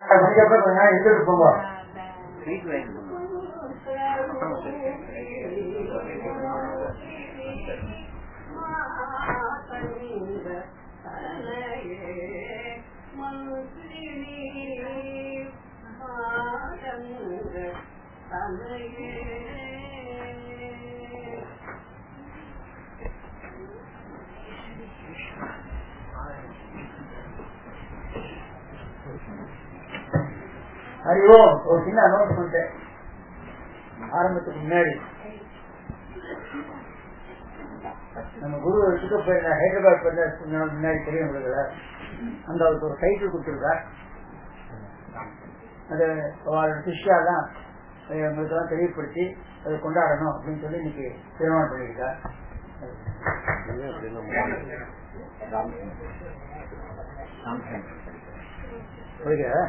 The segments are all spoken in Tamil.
அதுக்கப்புறம் கொஞ்ச நேரம் இருந்துட்டு போங்க ஸ்வீட் வாங்கி அப்புறம் அறிவோ ஒரு சின்ன அனௌன்ஸ்மெண்ட் ஆரம்பத்துக்கு முன்னாடி நம்ம குரு எடுத்துக்க போயிருந்த ஹைதராபாத் பண்ண கொஞ்ச நாள் முன்னாடி தெரியும் உங்களுக்கு அந்த அவருக்கு ஒரு டைட்டில் கொடுத்துருக்கா அது அவரோட சிஷ்யா தான் உங்களுக்கு எல்லாம் தெளிவுபடுத்தி அதை கொண்டாடணும் அப்படின்னு சொல்லி இன்னைக்கு தீர்மானம் பண்ணியிருக்கா புரியுதா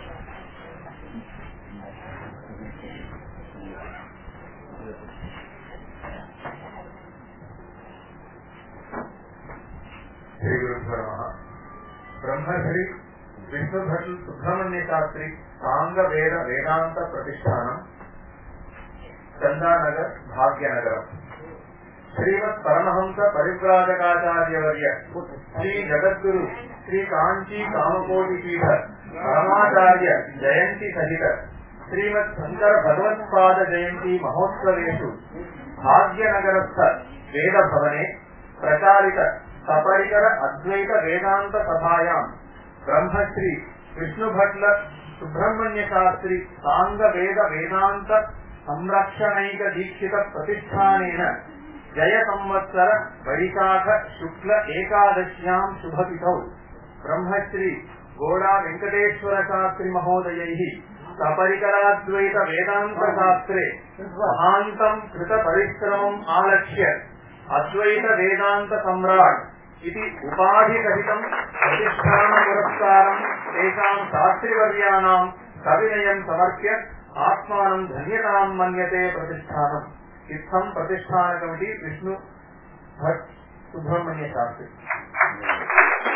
श्री गुरुभ्यो नमः ब्रह्मश्री विष्णुभट सुब्रह्मण्य शास्त्री सांग वेद वेदांत प्रतिष्ठानम चंदानगर भाग्यनगरम श्रीमत् परमहंस परिव्राजकाचार्यवर्य श्री जगद्गुरु श्री कांची कामकोटि पीठ परमाचार्य जयंती सहित श्रीमत् शंकर भगवत्पाद जयंती महोत्सवेषु भाग्यनगरस्थ वेद भवने प्रचारित सपरिकर अद्वैत वेदांत सभायां ब्रह्मश्री विष्णुभट्ल सुब्रह्मण्य शास्त्री सांग वेद वेदांत संरक्षणैक दीक्षित प्रतिष्ठानेन जय संवत्सर वैशाख शुक्ल एकादश्यां शुभतिथौ ब्रह्मश्री गोडा वेंकटेश्वर शास्त्री महोदयैः सपरिकराद्वैत वेदांत शास्त्रे महान्तं कृत परिश्रमम् आलक्ष्य अद्वैत वेदांत सम्राट् इति उपाधिरहितम् प्रतिष्ठानपुरस्कारम् तेषां शास्त्रिवर्याणां सविनयम् समर्प्य आत्मानं धन्यताम् मन्यते प्रतिष्ठानम् इत्थम् प्रतिष्ठानकमिति विष्णु भट् सुब्रह्मण्य शास्त्री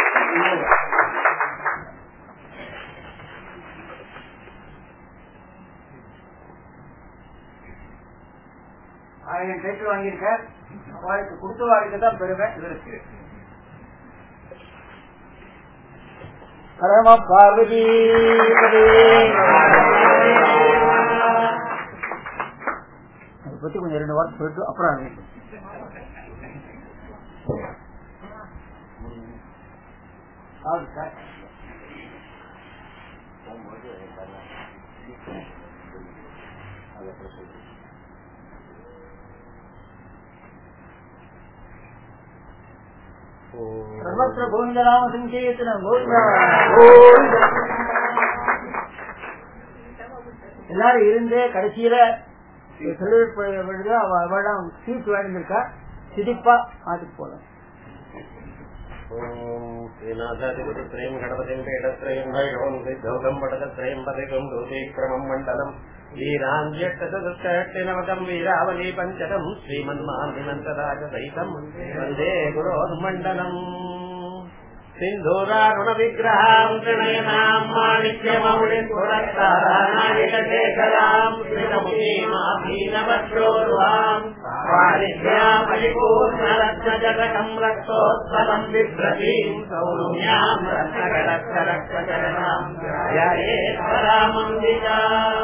ஆயிரம் டைட்டில் வாங்கியிருக்கார் அவருக்கு கொடுத்து வாங்கிட்டு தான் பெருமை இவருக்கு பரம பார்வதி அதை பத்தி கொஞ்சம் ரெண்டு வார்த்தை சொல்லிட்டு அப்புறம் அது. ஆகுது சார் சர்வத்திர கோவிந்தராம சங்கீர்த்தன கோவிந்தா கோவிந்த எல்லாரும் இருந்தே கடைசியில சொல்லிவிடுது அவ அவெல்லாம் சீட் வாங்கியிருக்கா சிரிப்பா மாட்டுக்கு போலாம் ஓம் ஸ்ரீநாதாதிபதித்ரயம் கணபதிம் பேடத்ரயம் வைணவம் சித்தௌகம் படதத்ரயம் பதிகம் தூதீக்கிரமம் மண்டலம் வீராஞ்சட்டதம் வீராவலி பஞ்சகம் ஸ்ரீமன்மாந்திமந்தராஜ சைதம் வந்தே குரோர்மண்டலம் சிந்தூராருண விக்கிரகாம் பிரணயனாம் மாணிக்யமௌளின் புரத்தாராநாயகேகராம் ஸ்ரீரமுகீமாபீனவற்றோர்வாம் பாரித்யாமலிபூர்ணரத்னஜடகம் ரக்தோத்பலம் बिभ्रतीम् सौम्याम् रत्नगडक्षरक्षचरणाम् ध्यायेश्वरामम्बिका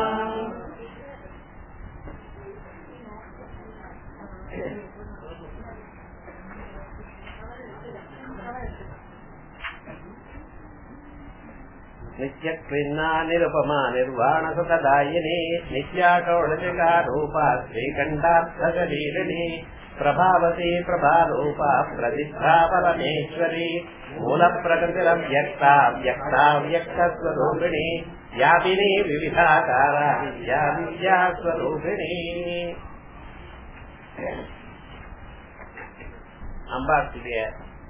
नित्यक्लिन्ना निरुपमा निर्वाणसुखदायिनी नित्याषोडशिका रूपा श्रीकण्ठार्थशरीरिणी प्रभावती प्रभारूपा प्रतिष्ठा परमेश्वरी मूलप्रकृतिरव्यक्ता व्यक्ता व्यक्तस्वरूपिणी व्यापिनी विविधाकारा विद्या विद्यास्वरूपिणी அம்பாளுடைய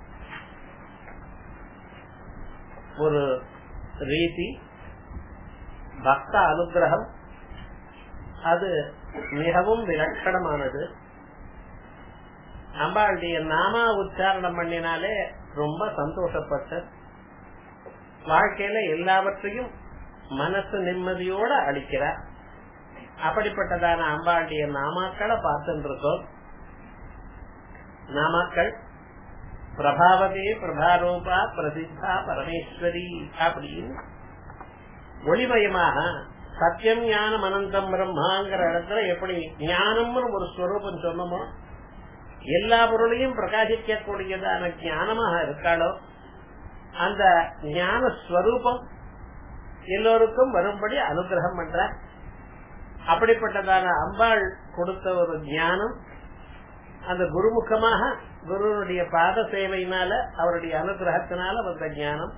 ஒரு ரீதி பக்த அனுகிரகம் அது மிகவும் விலட்சணமானது அம்பாளுடைய நாமா உச்சாரணம் பண்ணினாலே ரொம்ப சந்தோஷப்பட்ட வாழ்க்கையில எல்லாவற்றையும் மனசு நிம்மதியோட அளிக்கிறார் அப்படிப்பட்டதான அம்பாளுடைய நாமாக்களை பார்த்துட்டு இருக்கோம் நாமாக்கள் பிரபாவதி பிரபாரூபா பிரசித்தா பரமேஸ்வரி அப்படின்னு ஒளிமயமாக சத்தியம் ஞானம் அனந்தம் பிரம்மாங்கிற இடத்துல எப்படி ஞானம்னு ஒரு ஸ்வரூபம் சொன்னமோ எல்லா பொருளையும் பிரகாசிக்கக்கூடியதான ஞானமாக இருக்காளோ அந்த ஞான ஸ்வரூபம் எல்லோருக்கும் வரும்படி அனுகிரகம் பண்ற அப்படிப்பட்டதான அம்பாள் கொடுத்த ஒரு ஞானம் அந்த குருமுகமாக குருனுடைய பாத சேவையினால அவருடைய அனுகிரகத்தினால வந்த ஞானம்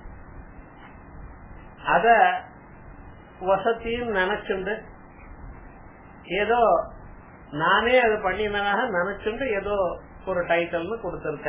அத வசத்தியும் நினைச்சுண்டு ஏதோ நானே அது பண்ணினதாக நினைச்சுண்டு ஏதோ ஒரு டைட்டில்னு கொடுத்திருக்க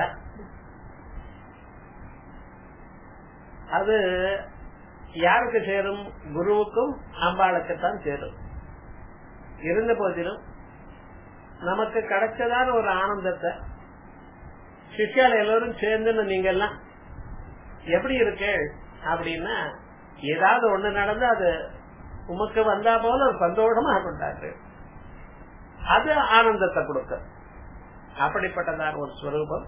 அது யாருக்கு சேரும் குருவுக்கும் அம்பாளுக்குத்தான் சேரும் இருந்த போதிலும் நமக்கு கிடைச்சதான ஒரு ஆனந்தத்தை சிஷ்யால எல்லாரும் சேர்ந்து நீங்க எல்லாம் எப்படி இருக்கு அப்படின்னா ஏதாவது ஒண்ணு நடந்து அது உமக்கு வந்தா போல ஒரு சந்தோஷமா கொண்டாரு அது ஆனந்தத்தை கொடுக்க அப்படிப்பட்டதான ஒரு ஸ்வரூபம்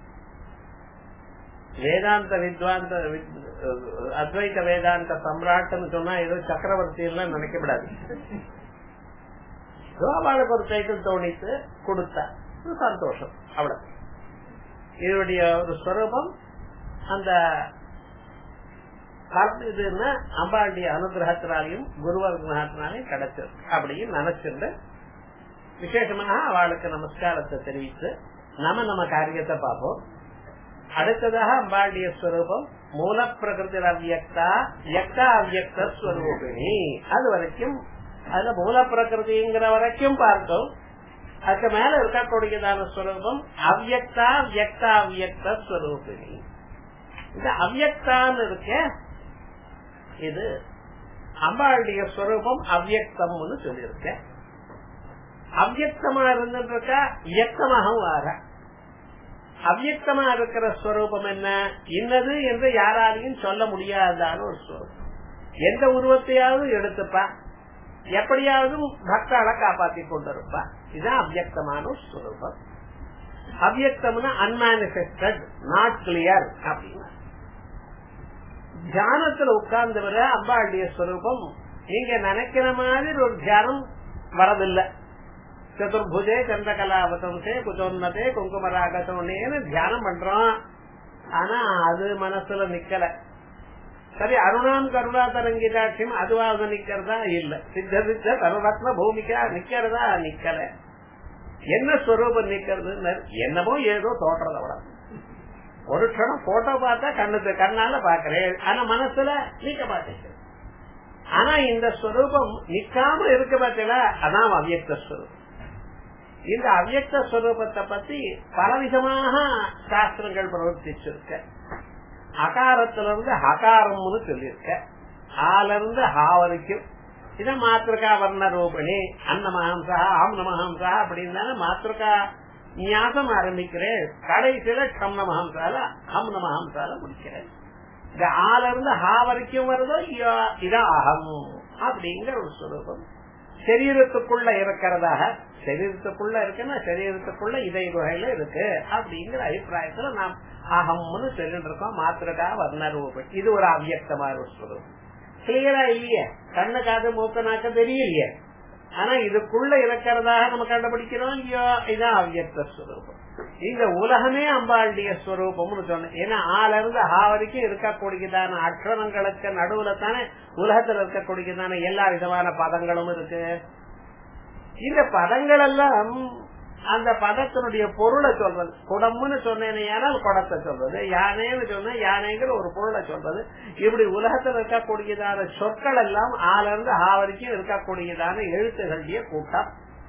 வேதாந்த வித்வாந்த அத்வைத வேதாந்த சம்ராட்னு சொன்னா ஏதோ சக்கரவர்த்தி எல்லாம் நினைக்கப்படாது அவளுக்கு ஒரு டைட்டில் தோணித்து கொடுத்த ஒரு சந்தோஷம் அவ்வளவு இதனுடைய ஒரு ஸ்வரூபம் அந்த இதுன்னா அம்பாளுடைய அனுகிரகத்தினாலையும் குரு அனுகிரகத்தினாலையும் கிடைச்சது அப்படின்னு நினைச்சிருந்து விசேஷமாக அவளுக்கு நமஸ்காரத்தை தெரிவித்து நம்ம நம்ம காரியத்தை பார்ப்போம் அடுத்ததாக அம்பாளுடைய ஸ்வரூபம் மூல பிரகிருதி அவ்யக்தா வியக்தா அவ்யக்த ஸ்வரூபிணி அது வரைக்கும் அதுல மூல பிரகிருதிங்கிற வரைக்கும் பார்த்தோம் அதுக்கு மேல இருக்கக்கூடியதான ஸ்வரூபம் அவ்யக்தா வியக்தா அவ்யக்த ஸ்வரூபிணி இந்த அவ்யக்தான்னு இருக்க இது அம்பாளுடைய ஸ்வரூபம் அவ்யக்தம்னு சொல்லியிருக்க அவ்யக்தமா இருந்துருக்கா வியக்தமாகவும் ஆற அவ்யக்தமா இருக்கிற ஸ்வரூபம் என்ன இன்னது என்று யாராலையும் சொல்ல முடியாதான ஒரு ஸ்வரூபம் எந்த உருவத்தையாவது எடுத்துப்பா எப்படியாவது பக்தால காப்பாத்தி கொண்டிருப்பா இதுதான் அவ்யக்தமான ஸ்வரூபம் அவ்யக்தம்னா அன்மானிபெஸ்டட் நாட் கிளியர் அப்படின்னா தியானத்துல உட்கார்ந்தவர அம்பாளுடைய ஸ்வரூபம் நீங்க நினைக்கிற மாதிரி ஒரு தியானம் வரதில்லை சதுர்புஜே சந்திரகலாவதம்சே குச்சோன்னதே குங்குமராகத்தோன்னு தியானம் பண்றோம் ஆனா அது மனசுல நிக்கல சரி அருணாம் கருணா தரங்கிதாட்சியம் அதுவாக நிக்கிறதா இல்ல சித்த சித்த சர்வரத்ன பூமிக்கா நிக்கிறதா நிக்கல என்ன ஸ்வரூபம் நிக்கிறது என்னமோ ஏதோ தோற்றத விட ஒரு க்ஷணம் போட்டோ பார்த்தா கண்ணுக்கு கண்ணால பாக்குறேன் ஆனா மனசுல நிக்க மாட்டேங்குது ஆனா இந்த ஸ்வரூபம் நிக்காம இருக்க பார்த்தீங்களா அதான் அவ்யக்த ஸ்வரூபம் இந்த அவ்யக்த ஸ்வரூபத்தை பத்தி பலவிதமாக சாஸ்திரங்கள் பிரவர்த்திச்சிருக்க அகாரத்திலிருந்து ஹகாரம்னு சொல்லியிருக்க ஆல இருந்து ஹா வரைக்கும் இத மாத்திருக்கா வர்ண ரூபணி அன்னமஹம்சா ஆம் நமஹம்சா அப்படின்னு மாத்திருக்கா ஞாபகம் ஆரம்பிக்கிறேன் கடைசியில கம் நமஹம்சால ஹம் நமஹம்சால முடிக்கிறேன் இந்த ஆல இருந்து ஹா வரைக்கும் வருதோ இதான் அகம் அப்படிங்கிற ஒரு சுரூபம் சரீரத்துக்குள்ள இருக்கிறதாக சரீரத்துக்குள்ள இருக்குன்னா சரீரத்துக்குள்ள இதை வகையில இருக்கு அப்படிங்கிற அபிப்பிராயத்துல நாம் அகம்னு சொல்லிட்டு இருக்கோம் மாத்திரக்கா வர்ண ரூபம் இது ஒரு அவ்வியக்தமான ஒரு ஸ்வரூபம் கிளியரா இல்லையே கண்ணு காது மூக்க நாக்க தெரியலையே ஆனா இதுக்குள்ள இருக்கிறதாக நம்ம கண்டுபிடிக்கிறோம் இல்லையோ இதுதான் அவ்வியக்த ஸ்வரூபம் இந்த உலகமே அம்பாளுடைய ஸ்வரூபம்னு சொன்னேன் ஏன்னா ஆல இருந்து ஆ வரைக்கும் இருக்கக்கூடியதான அக்ஷரங்களுக்கு நடுவுல தானே உலகத்துல இருக்கக்கூடியதான எல்லா விதமான பதங்களும் இருக்கு இந்த பதங்கள் எல்லாம் அந்த பதத்தினுடைய பொருளை சொல்றது குடம்னு சொன்னேன் குடத்தை சொல்றது யானைன்னு சொன்ன யானைங்கிற ஒரு பொருளை சொல்றது இப்படி உலகத்தில் இருக்கக்கூடியதான சொற்கள் எல்லாம் ஆல இருந்து ஆ வரைக்கும் இருக்கக்கூடியதான எழுத்துகளுடைய கூட்டம்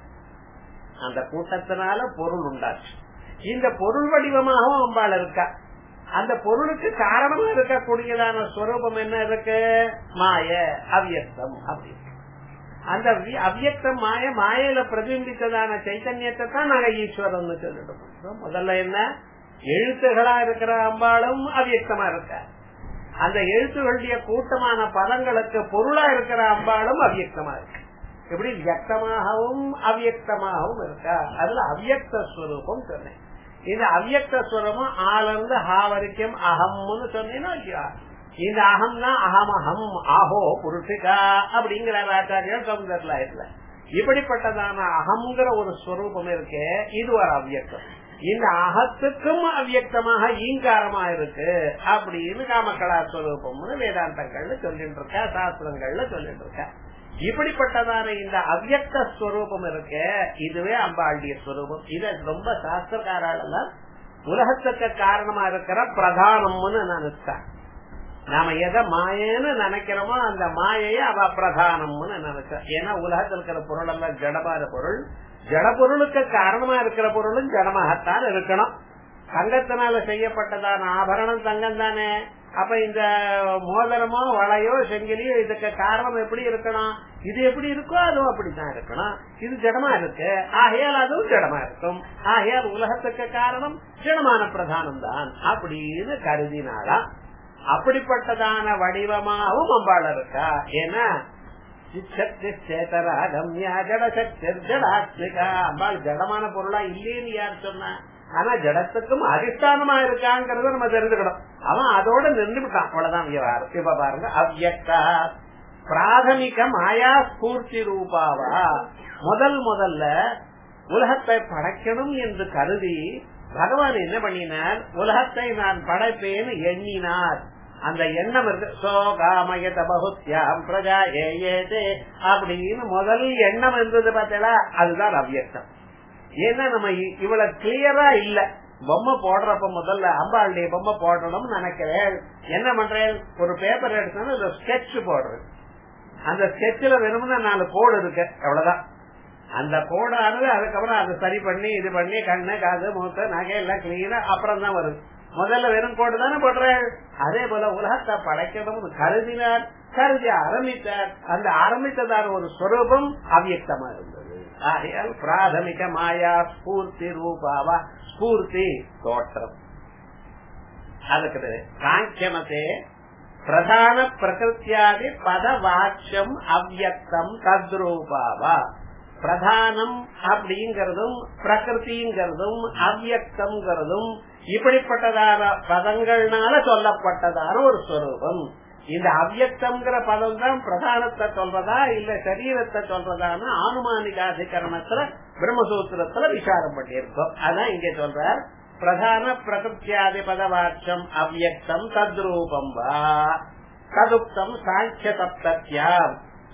அந்த கூட்டத்தினால பொருள் உண்டாச்சு இந்த பொருள் வடிவமாகவும் அம்பாள் இருக்கா அந்த பொருளுக்கு காரணமா இருக்கக்கூடியதான ஸ்வரூபம் என்ன இருக்கு மாய அவ்யக்தம் அப்படின்னு அந்த அவ்யக்தம் மாய மாயில பிரதிபித்ததான சைத்தன்யத்தை தான் நாங்க ஈஸ்வரன் சொல்லிட்டு முதல்ல என்ன எழுத்துகளா இருக்கிற அம்பாளும் அவ்யக்தமா இருக்க அந்த எழுத்துகளுடைய கூட்டமான பதங்களுக்கு பொருளா இருக்கிற அம்பாளும் அவ்வியக்தமா இருக்கு எப்படி வியக்தமாகவும் அவ்வியக்தமாகவும் இருக்கா அதுல அவ்வியக்த ஸ்வரூபம் சொன்னேன் இந்த அவ்வியக்த ஸ்வரூபம் ஆலந்து ஹா வரைக்கும் அகம்னு சொன்னீங்கன்னா இல்லையா? இந்த அகம் தான் அகமஹம் ஆஹோ புருஷிகா அப்படிங்கிற ஆச்சாரியர் சமுதிரத்துல இப்படிப்பட்டதான அகம்ங்கிற ஒரு ஸ்வரூபம் இருக்கே இது ஒரு அவ்வியக்தம் இந்த அகத்துக்கும் அவ்வியக்தமாக ஈங்காரமா இருக்கு அப்படின்னு காமக்கலா ஸ்வரூபம்னு வேதாந்தங்கள்ல சொல்லிட்டு இருக்கா சாஸ்திரங்கள்ல சொல்லிட்டு இருக்கா இப்படிப்பட்டதான இந்த அவ்வியக்த ஸ்வரூபம் இருக்கு இதுவே அம்பாளுடைய ஸ்வரூபம் இத ரொம்ப சாஸ்திரக்காரெல்லாம் உலகத்துக்கு காரணமா இருக்கிற பிரதானம்னு நினைச்சேன் நாம எதை மாயன்னு நினைக்கிறோமோ அந்த மாயைய அவ பிரதானம்னு நினைச்சோம் ஏன்னா உலகத்தில் இருக்கிற பொருள் எல்லாம் ஜடமான பொருள் ஜட பொருளுக்கு காரணமா இருக்கிற பொருளும் ஜடமாகத்தான் இருக்கணும் தங்கத்தினால செய்யப்பட்டதான ஆபரணம் தங்கம் தானே அப்ப இந்த மோதிரமோ வளையோ செங்கிலியோ இதுக்கு காரணம் எப்படி இருக்கணும் இது எப்படி இருக்கோ அதுவும் அப்படித்தான் இருக்கணும் இது ஜடமா இருக்கு ஆகையால் அதுவும் ஜடமா இருக்கும் ஆகையால் உலகத்துக்கு காரணம் ஜடமான பிரதானம் தான் அப்படின்னு கருதினாலாம் அப்படிப்பட்டதான வடிவமாகவும் அம்பாள் இருக்கா ஏன்னா அம்பாள் ஜடமான பொருளா இல்லேன்னு யார் சொன்னா ஆனா ஜடத்துக்கும் அதிஷ்டானமா இருக்காங்கிறத நம்ம தெரிஞ்சுக்கணும் அவன் அதோட நின்று விட்டான் அவ்வளவுதான் விவகாரம் இப்ப பாருங்க அவ்யக்தா பிராதமிக மாயா ஸ்பூர்த்தி ரூபாவா முதல் முதல்ல உலகத்தை படைக்கணும் என்று கருதி பகவான் என்ன பண்ணினார் உலகத்தை நான் படைப்பேன்னு எண்ணினார் அந்த எண்ணம் இருக்கு சோகாமயத பகுத்யாம் பிரஜா ஏதே அப்படின்னு முதல் எண்ணம் இருந்தது பார்த்தீங்களா அதுதான் அவ்வியக்தம் ஏன்னா நம்ம இ- இவ்வளவு கிளியரா இல்ல பொம்மை போடுறப்ப முதல்ல அம்பாளுடைய பொம்மை போடணும்னு நினைக்கிறேன் என்ன பண்றேன் ஒரு பேப்பர் எடுத்தோன்னு ஒரு ஸ்கெட்ச் போடுறேன் அந்த ஸ்கெட்சில் வெறுமனே நாலு கோடு இருக்கு அவ்வளவுதான் அந்த கோடானது அதுக்கப்புறம் அதை சரி பண்ணி இது பண்ணி கண்ணு காது மூத்த நகை எல்லாம் கிளீனா அப்புறம் தான் வருது முதல்ல வெறும் கோடு தானே போடுறாள் அதே போல உலகத்தை படைக்கணும்னு கருதினார் கருதி ஆரம்பித்தார் அந்த ஆரம்பித்ததான ஒரு ஸ்வரூபம் அவ்யக்தமா இருந்தது ஆகையால் பிராதமிக மாயா ஸ்பூர்த்தி ரூபாவா ஸ்பூர்த்தி தோற்றம் அதுக்கு காங்கியமத்தே பிரதான பிரகிருத்தியாதி பதவாட்சம் அவ்யக்தம் தத்ரூபாவா பிரதானம் அப்படிங்கறதும் பிரகிருதிங்கிறதும் அவ்யக்தம்ங்கிறதும் இப்படிப்பட்டதான பதங்கள்னால சொல்லப்பட்டதான ஒரு ஸ்வரூபம் இந்த அவ்யக்தம்ங்கிற பதம் தான் பிரதானத்தை சொல்றதா இல்ல சரீரத்தை சொல்றதான்னு ஆனுமானிகாதிகரணத்துல பிரம்மசூத்திரத்துல விசாரம் பண்ணியிருக்கோம் அதான் இங்க சொல்றார் பிரதான பிரகிருத்தியாதி பதவாட்சம் அவ்யக்தம் தத்ரூபம் வா ததுக்தம் சாட்சிய சப்தத்யாம்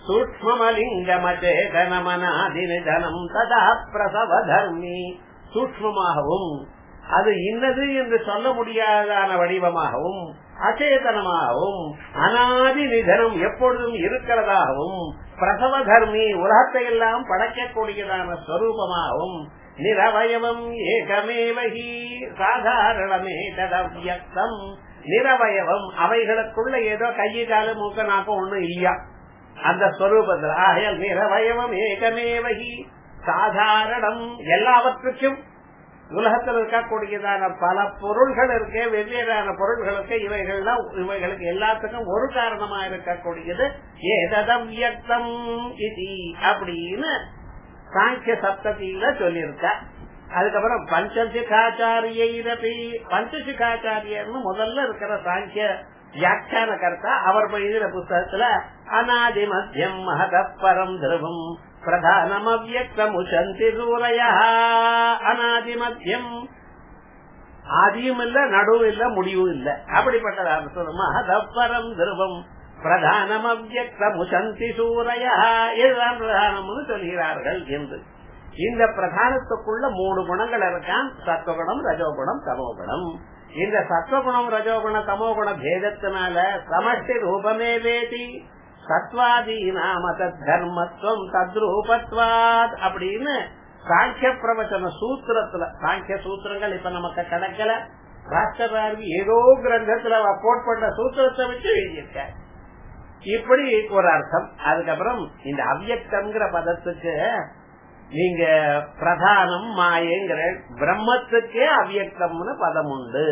சூக்மலிங்கமச்சேதனமனாதினிதனம் ததா பிரசவ தர்மி சூக்மமாகவும் அது இன்னது என்று சொல்ல முடியாதான வடிவமாகவும் அச்சேதனமாகவும் அனாதி நிதனம் எப்பொழுதும் இருக்கிறதாகவும் பிரசவ தர்மி உலகத்தை எல்லாம் படைக்கக்கூடியதான ஸ்வரூபமாகவும் நிரவயவம் ஏகமேவகி சாதாரணமே ததவ்யக்தம் நிரவயவம் அவைகளுக்குள்ள ஏதோ கையை காலு மூக்க நாக்கம் ஒண்ணும் இல்லையா அந்த ஸ்வரூபத்தில் ஆகையால் நிரவயவம் ஏகமேவகி சாதாரணம் எல்லாவற்றுக்கும் உலகத்தில் இருக்கக்கூடியதான பல பொருள்கள் இருக்கு வெவ்வேறான பொருள்களுக்கு இவைகள்லாம் இவைகளுக்கு எல்லாத்துக்கும் ஒரு காரணமா இருக்கக்கூடியது ஏததவ்யக்தம் இது அப்படின்னு சாங்கிய சப்தத்தில சொல்லியிருக்க அதுக்கப்புறம் பஞ்சசிகாச்சாரியரபி பஞ்சசிகாச்சாரியர்னு முதல்ல இருக்கிற சாங்கிய வியாக்கியான கர்த்தா அவர் எழுதின புஸ்தகத்துல அநாதி மத்தியம் மகத பரம் திருவம் பிரதானம் அவ்யக்தம் உச்சந்தி சூரைய அநாதி மத்தியம் ஆதியும் இல்ல நடுவும் இல்ல முடிவும் இல்ல அப்படிப்பட்டதான சொல்லுமா மகதப்பரம் திருவம் பிரதானம் அவ்யக்தம் உச்சந்தி சூரைய இதுதான் பிரதானம்னு சொல்கிறார்கள் என்று இந்த பிரதானத்துக்குள்ள மூணு குணங்கள் இருக்கான் சத்துவகுணம் ரஜோகுணம் தமோகுணம் இந்த சத்வகுணம் ரஜோகுண தமோகுண பேதத்தினால சமஷ்டி ரூபமே வேதி சத்வாதீனாம தர்மத்துவம் தத்ரூபத்வாத் அப்படின்னு சாங்கிய பிரவச்சன சூத்திரத்துல சாங்கிய சூத்திரங்கள் இப்ப நமக்கு கிடைக்கல ராஷ்டிரபாரதி ஏதோ கிரந்தத்துல கோட் பண்ண சூத்திரத்தை வச்சு எழுதியிருக்க இப்படி ஒரு அர்த்தம் அதுக்கப்புறம் இந்த அவ்யக்தம்ங்கிற பதத்துக்கு நீங்க பிரதானம் மாயங்கிற பிரம்மத்துக்கே அவ்யக்தம்னு பதம் உண்டு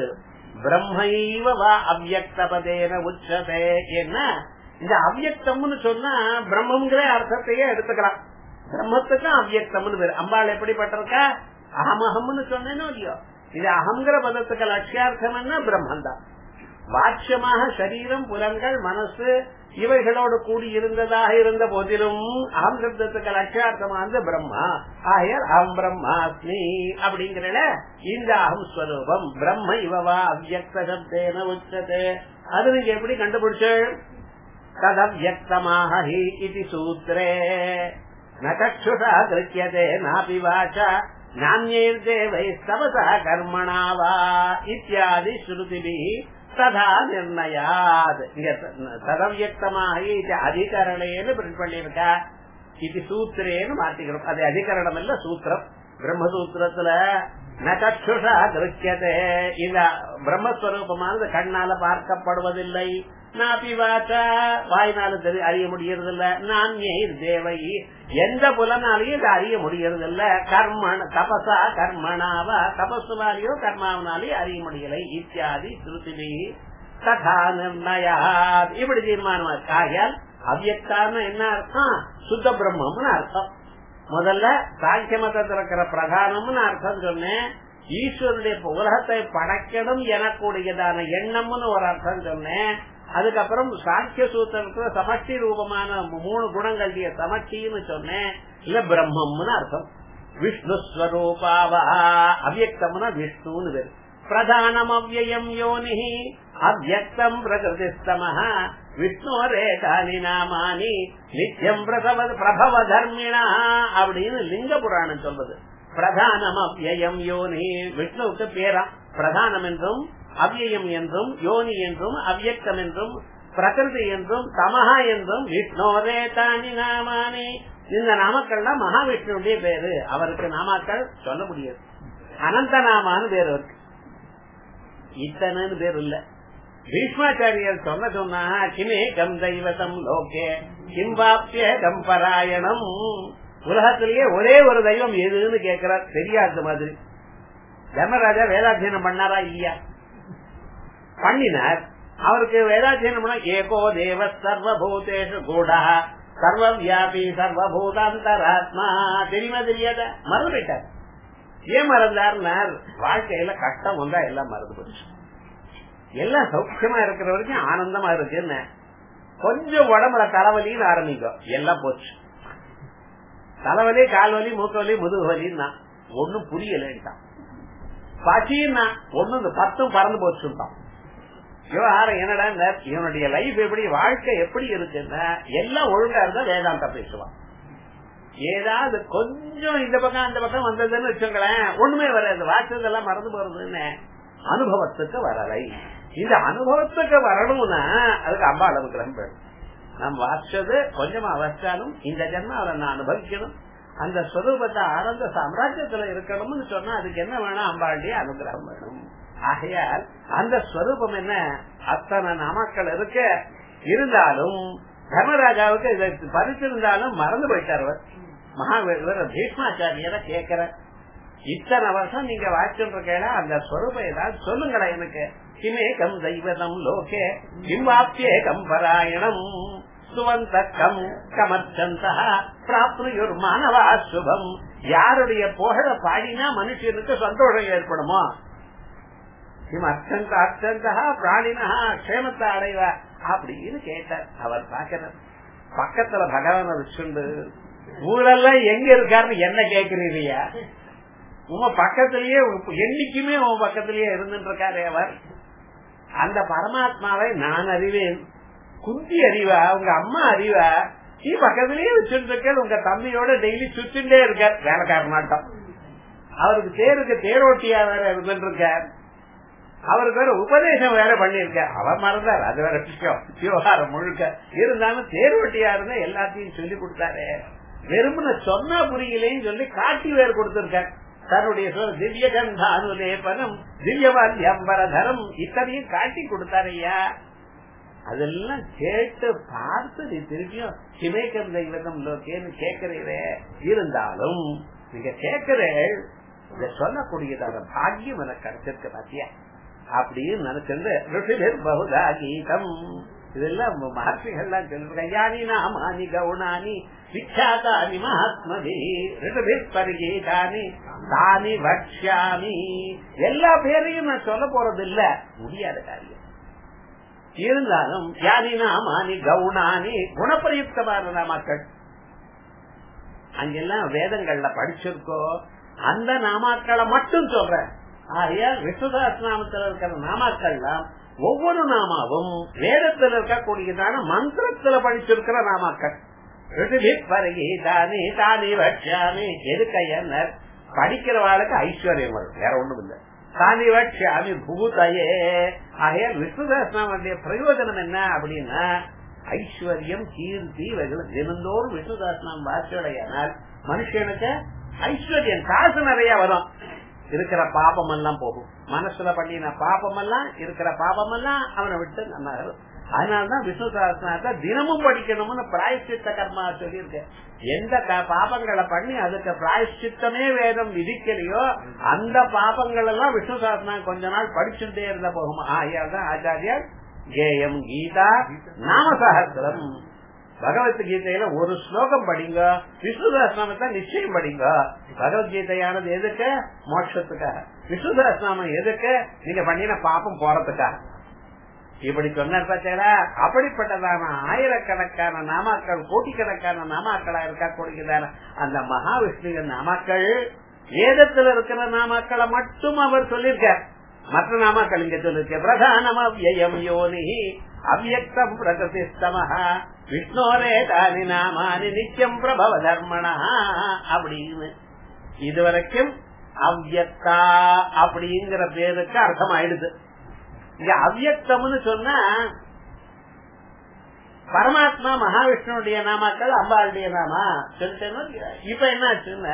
பிரம்மைவ வா அவ்யக்தபதேன உச்சதே என்ன இந்த அவ்யக்தம்னு சொன்னா பிரம்மங்கிற அர்த்தத்தையே எடுத்துக்கலாம் பிரம்மத்துக்கும் அவ்யக்தம்னு பேரு அம்பாள் எப்படிப்பட்டிருக்கா அகமகம்னு சொன்னேனோ இல்லையோ இது அகங்கிற பதத்துக்கு லட்சியார்த்தம் என்ன பிரம்மன் தான் வாட்சியமாக சரீரம் புலங்கள் மனசு இவைகளோடு கூடி இருந்ததாக இருந்த போதிலும் அகம் சப்தத்துக்கு லட்சியார்த்தமானது பிரம்மா ஆயர் அகம் பிரம்மாஸ்மி அப்படிங்கிற இந்த அகம் ஸ்வரூபம் பிரம்ம இவவா அவ்யக்த சப்தேன உச்சதே அது நீங்க எப்படி கண்டுபிடிச்சு ததவ்யக்தமாக ஹி இது சூத்திரே ந சक्षुषा கிருத்தியதே நாபி வாச்சா நானியேர்தேவை தபசா கர்மணா வா இத்தியாதி ஸ்ருதிபி ததா நிர்ணயாத் இங்க ததவியக்தமாக இது அதிகரணேன்னு பிரிண்ட் பண்ணிருக்கா இது சூத்திரேன்னு மாத்திக்கிறோம் அது அதிகரணம் இல்ல சூத்திரம் பிரம்மசூத்திரத்துல நச்சுஷா திருக்கியதே இந்த பிரம்மஸ்வரூபமானது கண்ணால பார்க்கப்படுவதில்லை நாபி வாச்சா வாய்னால தெரி அறிய முடியறதில்ல நான் தேவை எந்த புலனாலையும் இதை அறிய முடியறதில்ல கர்மண தபசா கர்மணாவா தபசுனாலேயோ கர்மாவனாலேயோ அறிய முடியலை இத்தியாதி திருத்திவி ததா நிர்ணயா இப்படி தீர்மானமா இருக்கு ஆகையால் அவ்யக்தான என்ன அர்த்தம் சுத்த பிரம்மம்னு அர்த்தம் முதல்ல சாங்கிய மதத்தில் இருக்கிற பிரதானம்னு அர்த்தம் சொன்னேன் ஈஸ்வருடைய உலகத்தை படைக்கணும் எனக்கூடியதான எண்ணம்னு ஒரு அர்த்தம் சொன்னேன் அதுக்கப்புறம் சாங்கிய சூத்திரத்துல சமஷ்டி ரூபமான மூணு குணங்களுடைய சமஷ்டின்னு சொன்னேன் இல்ல பிரம்மம்னு அர்த்தம் விஷ்ணு ஸ்வரூபாவா அவ்யக்தம்னா விஷ்ணுன்னு பேரு பிரதானம் அவ்வயம் யோனி அவ்வக்தம் பிரகிருதிஸ்தம விஷ்ணோரேகானி நாமானி நித்தியம் பிரசவ பிரபவ தர்மிணா அப்படின்னு லிங்க புராணம் சொல்வது பிரதானம் அவ்வயம் யோனி விஷ்ணுவுக்கு பேரா பிரதானம் என்றும் அவ்யயம் என்றும் யோனி என்றும் அவ்யக்தம் என்றும் பிரகிருதி என்றும் தமஹா என்றும் விஷ்ணோரேதானி நாமானி இந்த நாமக்கள்லாம் மகாவிஷ்ணுடைய பேரு அவருக்கு நாமாக்கள் சொல்ல முடியாது அனந்த நாமான்னு பேர் இருக்கு இத்தனைன்னு பேர் இல்ல பீஷ்மாச்சாரியர் சொன்ன சொன்னா கிமே கம் தெய்வதம் லோகே கிம்பாப்பிய கம் பராயணம் உலகத்திலேயே ஒரே ஒரு தெய்வம் எதுன்னு கேட்கிறார் தெரியாத மாதிரி தர்மராஜா வேதாத்தியனம் பண்ணாரா இல்லையா பண்ணினார் அவருக்கு வேதாத்தியனம் பண்ண ஏகோ தேவ சர்வபூதேஷு கூடா சர்வ வியாபி சர்வபூதாந்தராத்மா தெரியுமா தெரியாத மறந்து போயிட்டார் ஏன் மறந்தார்னார் வாழ்க்கையில கஷ்டம் வந்தா எல்லாம் மறந்து போச்சு எல்லாம் சௌக்கியமா இருக்கிற வரைக்கும் ஆனந்தமா இருக்குன்னு கொஞ்சம் உடம்புல தலைவலின்னு ஆரம்பிக்கும் எல்லாம் போச்சு தலைவலி கால்வலி மூக்கவலி முதுகு வலின்னா ஒன்னும் புரியலன்ட்டான் பசின்னா ஒண்ணு இந்த பத்தும் பறந்து போச்சுட்டான் விவகாரம் என்னடா இவனுடைய லைஃப் எப்படி வாழ்க்கை எப்படி இருக்குன்னா எல்லாம் ஒழுங்கா இருந்தா வேதாந்தா பேசுவான் ஏதாவது கொஞ்சம் இந்த பக்கம் அந்த பக்கம் வந்ததுன்னு வச்சுங்களேன் ஒண்ணுமே வராது வாட்சதெல்லாம் மறந்து போறதுன்னு அனுபவத்துக்கு வரலை இந்த அனுபவத்துக்கு வரணும்னா அதுக்கு அம்பா அளவுக்கு பேர் நாம் வாச்சது கொஞ்சமா வச்சாலும் இந்த ஜென்மாவில நான் அனுபவிக்கணும் அந்த ஸ்வரூபத்தை ஆனந்த சாம்ராஜ்யத்துல இருக்கணும்னு சொன்னா அதுக்கு என்ன வேணும் அம்பாளுடைய அனுகிரகம் வேணும் ஆகையால் அந்த ஸ்வரூபம் என்ன அத்தனை நாமக்கள் இருக்க இருந்தாலும் தர்மராஜாவுக்கு இதை பறிச்சிருந்தாலும் மறந்து போயிட்டார் மகாவீர பீஷ்மாச்சாரியரை கேட்கிற இத்தனை வருஷம் நீங்க வாய்ச்சிருக்கேன் அந்த ஸ்வரூபம் ஏதாவது சொல்லுங்களேன் எனக்கு கிமேகம் தெய்வதம் லோகே கிம்வாப்பியே கம்பராயணம் சுவந்த கம் கமர்ச்சந்தா பிராப்னுயுர் மாணவா சுபம் யாருடைய புகழ பாடினா மனுஷனுக்கு சந்தோஷம் ஏற்படுமோ கிம் அர்த்தந்த அர்த்தந்தா பிராணினா க்ஷேமத்தை அடைவா அப்படின்னு கேட்டார் அவர் பாக்கிறார் பக்கத்துல பகவான வச்சுண்டு ஊரெல்லாம் எங்க இருக்காருன்னு என்ன கேக்குறீரியா உங்க பக்கத்திலேயே என்னைக்குமே உன் பக்கத்திலேயே இருந்துட்டு இருக்காரு அவர் அந்த பரமாத்மாவை நான் அறிவேன் குந்தி அறிவா உங்க அம்மா அறிவா நீ பக்கத்திலேயே வச்சுட்டு இருக்க உங்க தம்பியோட டெய்லி சுத்திண்டே இருக்கார் வேலைக்காரனாட்டம் அவருக்கு தேருக்கு தேரோட்டியா வேற இருந்துட்டு இருக்கார் அவருக்கு வேற உபதேசம் வேற பண்ணிருக்க அவர் மறந்தார் அது வேற விஷயம் விவகாரம் முழுக்க இருந்தாலும் தேர்வட்டியா இருந்தா எல்லாத்தையும் சொல்லி கொடுத்தாரு வெறுமன சொன்னா புரியலேன்னு சொல்லி காட்டி வேறு கொடுத்திருக்கார் தன்னுடைய சொல் திவ்ய கந்தானுலேபனம் திவ்யவாத்தியம்பரதரம் இத்தனையும் காட்டி கொடுத்தாரையா அதெல்லாம் கேட்டு பார்த்து நீ திருப்பியும் சிமேக்கம் தெய்வதம் லோக்கேன்னு கேட்கிறீரே இருந்தாலும் நீங்க கேட்கிறேன் இத சொல்லக்கூடியதான பாக்கியம் எனக்கு கிடைச்சிருக்கு பாத்தியா அப்படின்னு நினைச்சிருந்து ருஷிபிர் பகுதா கீதம் இதெல்லாம் மகர்ஷிகள்லாம் சொல்றாங்க யானி நாமானி கவுனானி விக்யாதானி மகாத்மதி ரிஷபிர் பரிகீதானி தானி வக்ஷாமி எல்லா பேரையும் நான் சொல்ல போறது இல்ல முடியாத காரியம் இருந்தாலும் யானி நாமானி கவுனானி குணப்பிரயுக்தமான நாமாக்கள் அங்கெல்லாம் வேதங்கள்ல படிச்சிருக்கோ அந்த நாமாக்களை மட்டும் சொல்றேன் ஆகையால் விஸ்வதாஸ் நாமத்தில் இருக்கிற நாமாக்கள்லாம் ஒவ்வொரு நாமாவும் வேதத்தில் இருக்கக்கூடியதான மந்திரத்துல படிச்சிருக்கிற நாமாக்கள் தானே தானே வட்சாமி எதுக்கையன்னர் படிக்கிறவாளுக்கு ஐஸ்வர்யம் வரும் வேற ஒண்ணும் இல்ல தானி வட்சாமி பூதையே ஆகையால் விஸ்வதாஸ் நாமனுடைய பிரயோஜனம் என்ன அப்படின்னா ஐஸ்வர்யம் கீர்த்தி இவைகள் தினந்தோறும் விஷ்ணுதாஸ் நாம் வாசியடையானால் மனுஷனுக்கு ஐஸ்வர்யம் காசு நிறைய வரும் இருக்கிற பாபம் எல்லாம் போகும் மனசுல பண்ணின பாபம் எல்லாம் இருக்கிற பாபம் எல்லாம் அவனை விட்டு நன்னாகும் அதனாலதான் விஷ்ணு சாஸ்திரத்தை தினமும் படிக்கணும்னு பிராயஷ்சித்த கர்மா சொல்லியிருக்க எந்த பாபங்களை பண்ணி அதுக்கு பிராயஷ்சித்தமே வேதம் விதிக்கலையோ அந்த பாபங்கள் எல்லாம் விஷ்ணு சாஸ்திரம் கொஞ்ச நாள் படிச்சுட்டே இருந்த போகும் ஆகையால் தான் ஆச்சாரியார் கேயம் கீதா நாமசகசிரம் பகவத்கீதையில ஒரு ஸ்லோகம் படிங்க விஷ்ணுதாஸ்நாமத்தை நிச்சயம் படிங்க பகவத்கீதையானது எதுக்கு மோட்சத்துக்காக விஷ்ணுதாஸ்நாமம் எதுக்கு நீங்க பண்ணின பாப்பம் போறதுக்காக இப்படி சொன்னார் பார்த்தீங்களா அப்படிப்பட்டதான ஆயிரக்கணக்கான நாமாக்கள் கோட்டிக்கணக்கான நாமாக்களா இருக்கக்கூடியதான அந்த மகாவிஷ்ணுவின் நாமாக்கள் வேதத்தில் இருக்கிற நாமாக்களை மட்டும் அவர் சொல்லியிருக்கார் மற்ற நாமாக்கள் இங்க சொல்லிருக்க பிரதானம் அவ்யயம் யோனி அவ்யக்தம் பிரகசிஸ்தமஹ விஷ்ணோரே தானி நாமானி நித்தியம் பிரபவ தர்மணா அப்படின்னு இதுவரைக்கும் அவ்யக்தா அப்படிங்கிற பேருக்கு அர்த்தம் ஆயிடுது இங்க அவ்யக்தம்னு சொன்னா பரமாத்மா மகாவிஷ்ணுடைய நாமாக்கள் அம்பாளுடைய நாமா சொல்லிட்டேன்னா இப்ப என்ன ஆச்சுன்னா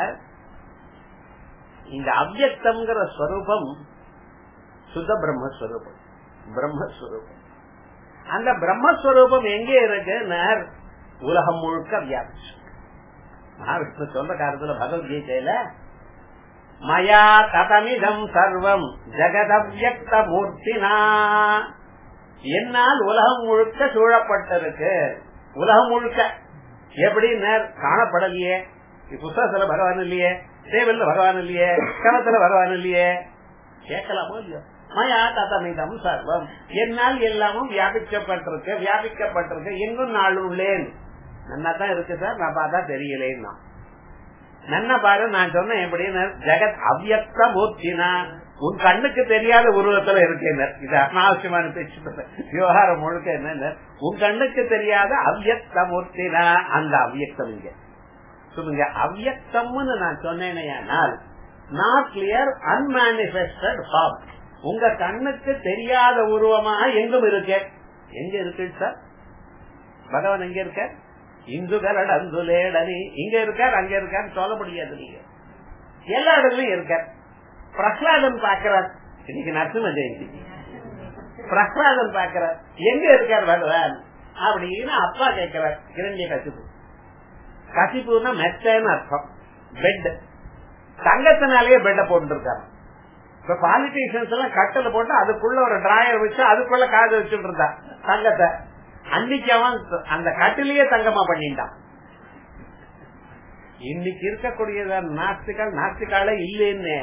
இந்த அவ்யக்தம்ங்கிற ஸ்வரூபம் சுத்த பிரம்மஸ்வரூபம் பிரம்மஸ்வரூபம் அந்த பிரம்மஸ்வரூபம் எங்கே இருக்கு உலகம் முழுக்க வியாபிச்சு மகாவிஷ்ணு சொல்ற காலத்துல பகவத்கீதையில மயா ததமிதம் சர்வம் ஜெகதவ்யக்த மூர்த்தினா என்னால் உலகம் முழுக்க சூழப்பட்டிருக்கு உலகம் முழுக்க எப்படி காணப்படலையே புத்தகத்துல பகவான் இல்லையே சேவல்ல பகவான் இல்லையே கணத்துல பகவான் இல்லையே கேட்கலாமோ இல்லையோ மயா ததமிதம் சர்வம் என்னால் எல்லாமும் வியாபிக்கப்பட்டிருக்கு வியாபிக்கப்பட்டிருக்கு எங்கும் நாள் உள்ளேன் நன்னா தான் இருக்கு சார் நான் பார்த்தா தெரியலேன்னா நன்ன பாரு நான் சொன்னேன் எப்படின்னு ஜெகத் அவ்யக்த மூர்த்தினா உன் கண்ணுக்கு தெரியாத உருவத்துல இருக்கேன் இது அனாவசியமான பேச்சு விவகாரம் முழுக்க என்ன உன் கண்ணுக்கு தெரியாத அவ்யக்த மூர்த்தினா அந்த அவ்யக்தம் இங்க சொல்லுங்க அவ்யக்தம்னு நான் சொன்னேனையானால் நாட் கிளியர் அன்மானிபெஸ்டட் ஃபார்ம் உங்க கண்ணுக்கு தெரியாத உருவமாக எங்கும் இருக்கு எங்க இருக்கு சார் பகவான் எங்க இருக்க இந்துகளடந்துலேடனி இங்க இருக்கார் அங்க இருக்கார் சொல்ல முடியாது நீங்க எல்லா இடத்துலயும் இருக்கார் பிரகலாதன் பாக்கிறார் இன்னைக்கு நரசிம்ம ஜெயந்தி பிரகலாதன் பாக்கிறார் எங்க இருக்கார் பகவான் அப்படின்னு அப்பா கேட்கிறார் இரண்டிய கசிப்பு கசிப்புன்னா மெத்தன்னு அர்த்தம் பெட் தங்கத்தினாலேயே பெட்டை போட்டு இருக்காரு இப்ப பாலிட்டிஷியன்ஸ் எல்லாம் கட்டல போட்டு அதுக்குள்ள ஒரு டிராயர் வச்சு அதுக்குள்ள காது வச்சுட்டு இருந்தா தங்கத்தை அன்னைக்கு அவன் அந்த கட்டிலேயே தங்கமா பண்ணிட்டான் இன்னைக்கு இருக்கக்கூடிய நாஸ்திகள் நாஸ்திகால இல்லைன்னு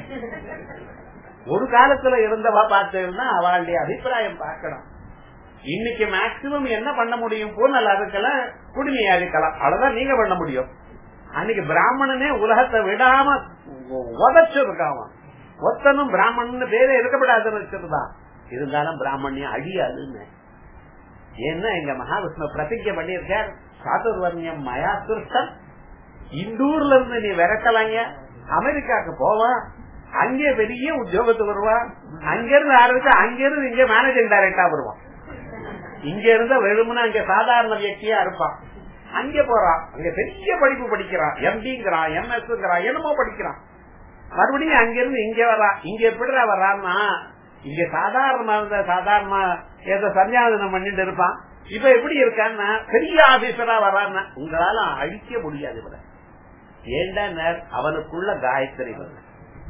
ஒரு காலத்துல இருந்தவா பார்த்தா அவளுடைய அபிப்பிராயம் பார்க்கணும் இன்னைக்கு மேக்சிமம் என்ன பண்ண முடியும் பூனல் அதுக்கெல்லாம் குடிமையா இருக்கலாம் அவ்வளவுதான் நீங்க பண்ண முடியும் அன்னைக்கு பிராமணனே உலகத்தை விடாம உதச்சிருக்கான் ஒத்தனும் பிராமணன் பேரே இருக்கப்படாதுன்னு வச்சிருந்தான் இருந்தாலும் பிராமணியம் அழியாதுன்னு ஏன்னா எங்க மகாவிஷ்ணு பிரதிஜை பண்ணியிருக்கார் சாதுர்வர்ணியம் மயா திருஷ்டம் இந்தூர்ல இருந்து நீ விரட்டலாங்க அமெரிக்காக்கு போவான் அங்கே பெரிய உத்தியோகத்துக்கு வருவான் அங்கிருந்து ஆரம்பிச்சு அங்கிருந்து இங்க மேனேஜிங் டைரக்டா வருவான் இங்க இருந்த வெறுமனா இங்க சாதாரண வியக்தியா இருப்பான் அங்க போறான் அங்க பெரிய படிப்பு படிக்கிறான் எம்டிங்கிறான் எம்எஸ்ங்கிறான் என்னமோ படிக்கிறான் மறுபடியும் அங்கிருந்து இங்க வர்றான் இங்க எப்படிடா வர்றான்னா இங்க சாதாரணமா இருந்த சாதாரணமா ஏதோ சந்தியாவதனம் பண்ணிட்டு இருப்பான் இப்ப எப்படி இருக்கான்னா பெரிய ஆபீசரா வர்றான்னா உங்களால அழிக்க முடியாது இவரை ஏண்டா அவனுக்குள்ள காயத்ரி வருது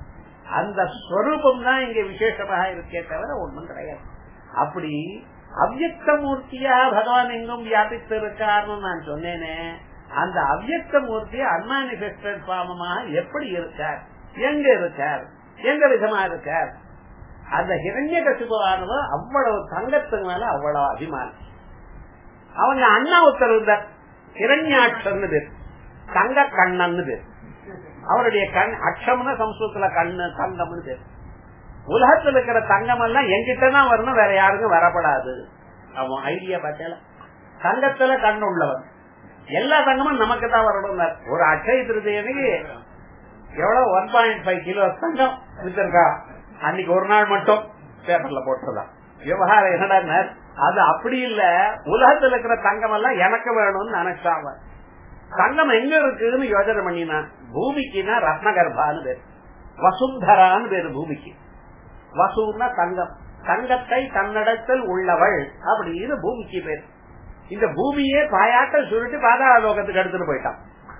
அந்த ஸ்வரூபம் தான் இங்க விசேஷமாக இருக்கே தவிர ஒண்ணும் கிடையாது அப்படி அவ்யக்த மூர்த்தியா பகவான் எங்கும் வியாபித்து இருக்காருன்னு நான் சொன்னேனே அந்த அவ்யக்த மூர்த்தி அன்மானிபெஸ்டட் பாமமாக எப்படி இருக்கார் எங்க இருக்கார் எங்க விதமா இருக்கார் அந்த ஹிரண்ய கசிபுவானவ அவ்வளவு தங்கத்துக்கு மேல அவ்வளவு அபிமானம் அவங்க அண்ணா உத்தரவு இருந்தார் ஹிரண்யாட்சன்னு பேர் தங்க கண்ணன்னு பேர் அவருடைய கண் அக்ஷம்னு சம்ஸ்கிருதத்துல கண்ணு தங்கம்னு பேர் உலகத்துல இருக்கிற தங்கம் எல்லாம் எங்கிட்ட தான் வரணும் வேற யாருக்கும் வரப்படாது அவன் ஐடியா பார்த்தல தங்கத்துல கண் உள்ளவன் எல்லா தங்கமும் நமக்கு தான் வரணும் ஒரு அட்சய திருதையனுக்கு எவ்வளவு ஒன் பாயிண்ட் ஃபைவ் கிலோ தங்கம் வித்திருக்கா அன்னைக்கு ஒரு நாள் மட்டும் பேப்பர்ல போட்டுதான் விவகாரம் என்னடா அது அப்படி இல்ல உலகத்துல இருக்கிற தங்கம் எல்லாம் எனக்கு வேணும்னு நினைச்சாங்க தங்கம் எங்க இருக்குன்னு யோசனை பண்ணினான் பூமிக்குன்னா ரத்னகர்பான்னு பேர் வசுந்தரான்னு பேரு பூமிக்கு வசூர்னா தங்கம் தங்கத்தை தன்னிடத்தில் உள்ளவள் அப்படின்னு பூமிக்கு பேர் இந்த பூமியே பாயாட்ட சுருட்டி பாதாள லோகத்துக்கு எடுத்துட்டு போயிட்டான்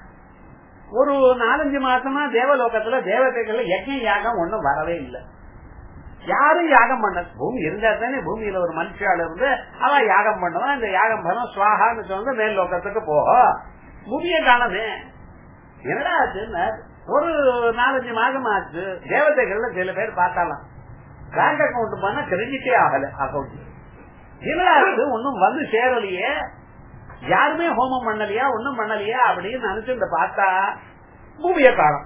ஒரு நாலஞ்சு மாசமா தேவலோகத்துல தேவதைகள் யஜ்ஞ யாகம் ஒண்ணும் வரவே இல்லை யாரும் யாகம் பண்ண பூமி இருந்தா தானே பூமியில ஒரு மனுஷால இருந்து அவ யாகம் பண்ணுவான் இந்த யாகம் பண்ண சுவாகான்னு சொன்ன மேல் லோகத்துக்கு போக பூமியை காணமே என்னடா ஆச்சுன்னு ஒரு நாலஞ்சு மாதம் ஆச்சு தேவதைகள்ல சில பேர் பார்த்தாலாம் பேங்க் அக்கௌண்ட் பண்ணா கிரெடிட்டே ஆகல அக்கௌண்ட் என்னடா ஆச்சு ஒன்னும் வந்து சேரலையே யாருமே ஹோமம் பண்ணலையா ஒன்னும் பண்ணலையா அப்படின்னு நினைச்சு பார்த்தா பூமியை காணும்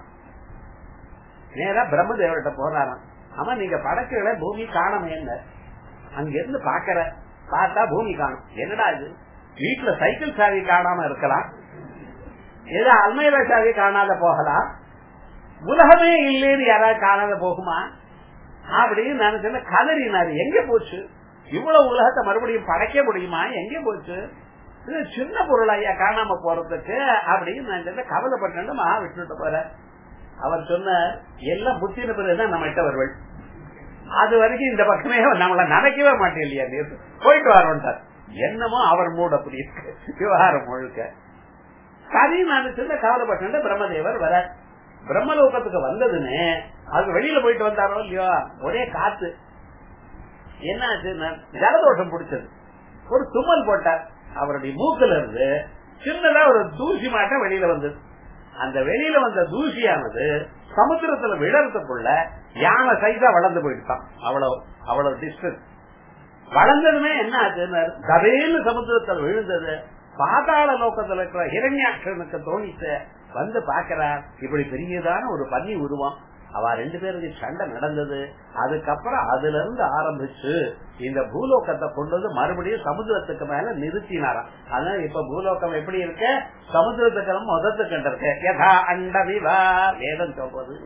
நேரா பிரம்மதேவர்கிட்ட போறாராம் ஆமா நீங்க படக்குகளை பூமி காணமே என்ன அங்க இருந்து பாக்கற பார்த்தா பூமி காணும் என்னடா இது வீட்டுல சைக்கிள் சாவி காணாம இருக்கலாம் ஏதோ அல்மையில சாவி காணாத போகலாம் உலகமே இல்லைன்னு யாராவது காணாத போகுமா அப்படின்னு நினைச்சு கதறினாரு எங்க போச்சு இவ்வளவு உலகத்தை மறுபடியும் படைக்க முடியுமா எங்க போச்சு இது சின்ன பொருள் ஐயா காணாம போறதுக்கு அப்படின்னு நான் கவலைப்பட்டு மகா விட்டுட்டு போற அவர் சொன்ன எல்லாம் புத்தின பிறகுதான் நம்ம கிட்ட வருவள் அது வரைக்கும் இந்த பக்கமே நம்மள நினைக்கவே மாட்டேன் இல்லையா போயிட்டு வரோன்ட்டார் என்னமோ அவர் மூட அப்படி இருக்கு விவகாரம் முழுக்க கதை நான் சொன்ன கவலைப்பட்டு பிரம்மதேவர் வர பிரம்மலோகத்துக்கு வந்ததுன்னு அது வெளியில போயிட்டு வந்தாரோ இல்லையோ ஒரே காத்து என்ன ஆச்சு ஜலதோஷம் பிடிச்சது ஒரு தும்மல் போட்டார் அவருடைய மூக்குல இருந்து சின்னதா ஒரு தூசி மாட்டம் வெளியில வந்தது அந்த வெளியில வந்த தூசியானது சமுத்திரத்துல விழறதுக்குள்ள யானை சைஸா வளர்ந்து போயிட்டான் அவ்வளவு அவ்வளவு டிஸ்டன்ஸ் வளர்ந்ததுமே என்ன ஆச்சுன்னு கதையில சமுத்திரத்தில் விழுந்தது பாதாள லோக்கத்துல இருக்கிற ஹிரண்யாட்சனுக்கு தோணிச்சு வந்து பாக்கிறார் இப்படி பெரியதான ஒரு பன்னி உருவம் அவ ரெண்டு பேருக்கு சண்டை நடந்தது அதுக்கப்புறம் அதுல இருந்து ஆரம்பிச்சு இந்த பூலோகத்தை கொண்டு வந்து மறுபடியும் சமுத்திரத்துக்கு மேல நிறுத்தினாராம் அதனால இப்ப பூலோகம் எப்படி இருக்கு சமுத்திரத்துக்கு முதத்துக்கு இருக்கு யதா அண்ட விவா வேதம் சொல்றது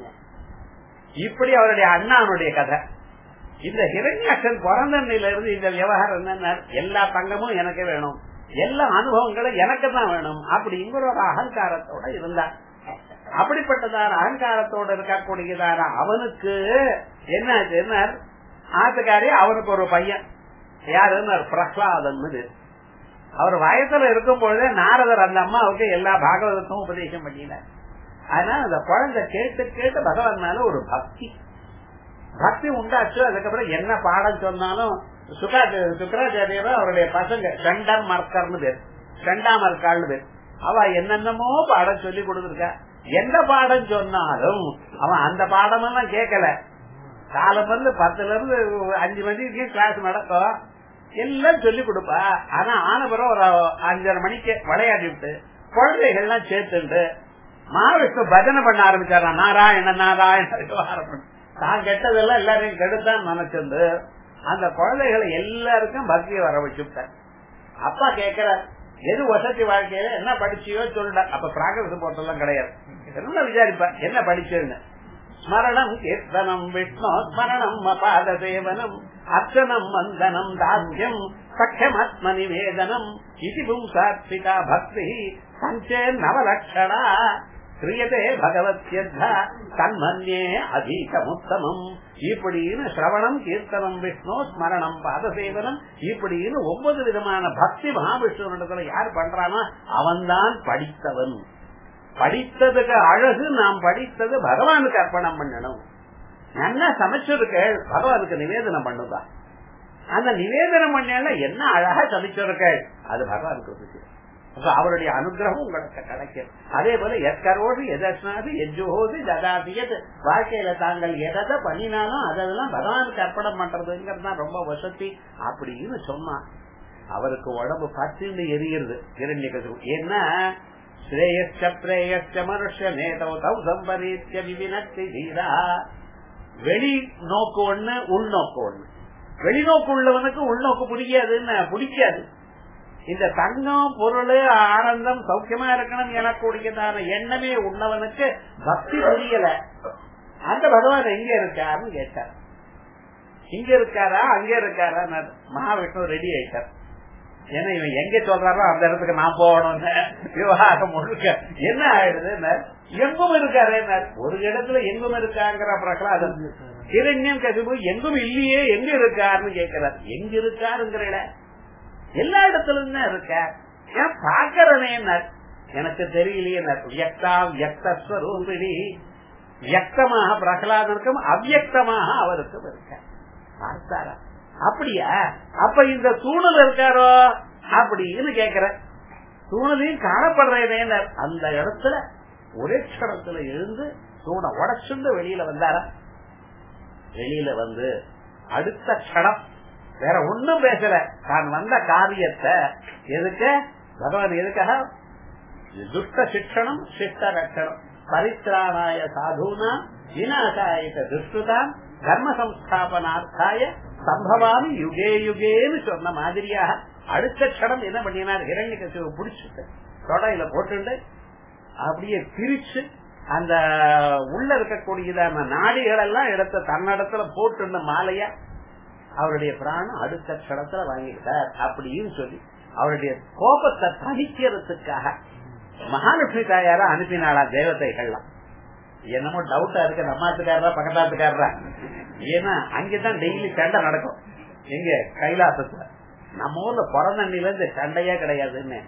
இப்படி அவருடைய அண்ணானுடைய கதை இந்த ஹிரண்யாட்சன் பிறந்த இருந்து இந்த விவகாரம் என்ன எல்லா தங்கமும் எனக்கு வேணும் எல்லா அனுபவங்களும் எனக்கு தான் வேணும் அப்படிங்கிற ஒரு அகங்காரத்தோட இருந்தார் அப்படிப்பட்டதான அகங்காரத்தோட இருக்கக்கூடியதான அவனுக்கு என்ன என்ன ஆத்துக்காரி அவனுக்கு ஒரு பையன் யாருன்னு பிரகலாதன் அவர் வயசுல இருக்கும் பொழுதே நாரதர் அந்த அம்மாவுக்கு எல்லா பாகவதத்தும் உபதேசம் பண்ணினார் ஆனா அந்த குழந்தை கேட்டு கேட்டு பகவான் மேல ஒரு பக்தி பக்தி உண்டாச்சு அதுக்கப்புறம் என்ன பாடம் சொன்னாலும் சுகா சுக்கராச்சாரியர் அவருடைய பசங்க சண்டர் மர்க்கர்னு பேர் சண்டா மர்க்காள்னு பேர் அவ என்னென்னமோ பாடம் சொல்லி கொடுத்துருக்கா எந்த பாடம் சொன்னாலும் அவன் அந்த பாடம் எல்லாம் கேட்கல காலம் வந்து பத்துல இருந்து அஞ்சு மணிக்கு கிளாஸ் நடக்கும் எல்லாம் சொல்லி கொடுப்பா ஆனா ஆனபுரம் ஒரு அஞ்சரை மணிக்கு விளையாடி விட்டு குழந்தைகள்லாம் சேர்த்துட்டு மகாவிஷ்ணு பஜனை பண்ண ஆரம்பிச்சாரா நாராயண நாராயண விவகாரம் தான் கெட்டதெல்லாம் எல்லாரையும் கெடுத்தான் நினைச்சிருந்து அந்த குழந்தைகளை எல்லாருக்கும் பக்தியை வர வச்சுட்டேன் அப்பா கேக்குறார் எது வசதி வாழ்க்கையில என்ன படிச்சியோ சொல்லுட அப்ப பிராகிருத போட்டெல்லாம் கிடையாது என்ன விசாரிப்பா என்ன படிச்சேன்னு ஸ்மரணம் கீர்த்தனம் விஷ்ணு ஸ்மரணம் அபாத சேவனம் அர்ச்சனம் வந்தனம் தாஸ்யம் சக்கியமாத்ம நிவேதனம் இது பும்சாத்மிகா பக்தி பஞ்சே நவலட்சணா கிரியதே பகவத்யர்த்தா தன்மன்யே அதீகமுத்தமம் இப்படின்னு சிரவணம் கீர்த்தனம் விஷ்ணு ஸ்மரணம் பாதசேவனம் இப்படின்னு ஒன்பது விதமான பக்தி மகாவிஷ்ணுவிடத்துல யார் பண்றானோ அவன்தான் படித்தவன் படித்ததுக்கு அழகு நாம் படித்தது பகவானுக்கு அர்ப்பணம் பண்ணணும் நல்லா சமைச்சிருக்க பகவானுக்கு நிவேதனம் பண்ணுங்க அந்த நிவேதனம் பண்ண என்ன அழகா சமைச்சிருக்க அது பகவானுக்கு ருசி. அப்ப அவருடைய அனுகிரகம் உங்களுக்கு கிடைக்கும் அதே போல எற்கரோடு எதஸ்னாது எஜ்ஜோது ஜதாதியது வாழ்க்கையில தாங்கள் எதை பண்ணினாலும் அதெல்லாம் பகவானுக்கு அர்ப்பணம் பண்றதுங்கிறது தான் ரொம்ப வசதி அப்படின்னு சொன்னா அவருக்கு உடம்பு பத்துன்னு எரியுது இரண்ய ஏன்னா ஸ்ரேயஸ்ச பிரேயஸ்ச மனுஷ நேதோ தௌ சம்பரீத்திய விவினக்தி தீரா வெளி நோக்கு ஒண்ணு உள்நோக்கு ஒண்ணு வெளிநோக்கு உள்ளவனுக்கு உள்நோக்கு பிடிக்காதுன்னு பிடிக்காது இந்த தங்கம் பொருள் ஆனந்தம் சௌக்கியமா இருக்கணும் எனக்கூடியதான எண்ணமே உள்ளவனுக்கு பக்தி புரியல அந்த பகவான் எங்க இருக்காருன்னு கேட்டார் இங்க இருக்காரா அங்க இருக்காரா மகாவிஷ்ணு ரெடி ஆயிட்டார் ஏன்னா இவன் எங்க சொல்றாரோ அந்த இடத்துக்கு நான் போகணும்னு விவகாரம் முழுக்க என்ன ஆயிடுது எங்கும் இருக்காரு ஒரு இடத்துல எங்கும் இருக்காங்கிற பிரகலாதன் கிரண்யம் கசிபு எங்கும் இல்லையே எங்க இருக்காருன்னு கேட்கிறார் எங்க இருக்காருங்கிற இடம் எல்லா இடத்துலயும் தான் இருக்க ஏன் பாக்கிறனே எனக்கு தெரியலையே வியக்தா வியக்தஸ்வரூபிணி வியக்தமாக பிரகலாதனுக்கும் அவ்வியக்தமாக அவருக்கும் இருக்க பார்த்தாரா அப்படியா அப்ப இந்த தூணல் இருக்காரோ அப்படின்னு கேக்குற தூணலையும் காணப்படுறேன் அந்த இடத்துல ஒரே க்ஷணத்துல எழுந்து தூணை உடச்சுண்டு வெளியில வந்தாரா வெளியில வந்து அடுத்த க்ஷணம் வேற ஒண்ணும் பேசல தான் வந்த காரியத்தை எதுக்கு பகவான் எதுக்காக துஷ்ட சிக்ஷணம் சிஷ்ட ரட்சணம் பரித்ராணாய சாதுனா விநாசாய துஷ்டுதான் கர்ம சம்ஸ்தாபனார்த்தாய சம்பவாமி யுகே யுகேன்னு சொன்ன மாதிரியாக அடுத்த க்ஷணம் என்ன பண்ணினார் இரண்ய கசிவு பிடிச்சிட்டு தொடையில போட்டுண்டு அப்படியே பிரிச்சு அந்த உள்ள இருக்கக்கூடியதான நாடிகள் எல்லாம் இடத்த தன்னிடத்துல போட்டு மாலையா அவருடைய பிராணம் அடுத்த க்ஷணத்துல வாங்கிட்டார் அப்படின்னு சொல்லி அவருடைய கோபத்தை தணிக்கிறதுக்காக மகாலட்சுமி தாயார அனுப்பினாளா தேவதைகள்லாம் என்னமோ டவுட்டா இருக்கு நம்மாத்துக்காரரா பக்கத்தாத்துக்காரரா ஏன்னா அங்கதான் டெய்லி சண்டை நடக்கும் எங்க கைலாசத்துல நம்ம ஊர்ல பிறந்தண்ணில இருந்து சண்டையே கிடையாதுன்னு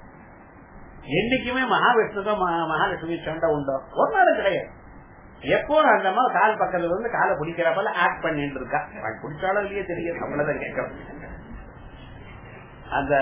என்னைக்குமே மகாவிஷ்ணுக்கும் மகாலட்சுமி சண்டை உண்டோ ஒரு நாள் கிடையாது எப்போ அந்த அம்மா கால் பக்கத்துல இருந்து காலை பிடிக்கிறப்பல ஆக்ட் பண்ணிட்டு இருக்கா பிடிச்சாலும் இல்லையே தெரியும் நம்மளதான் கேட்கணும் அந்த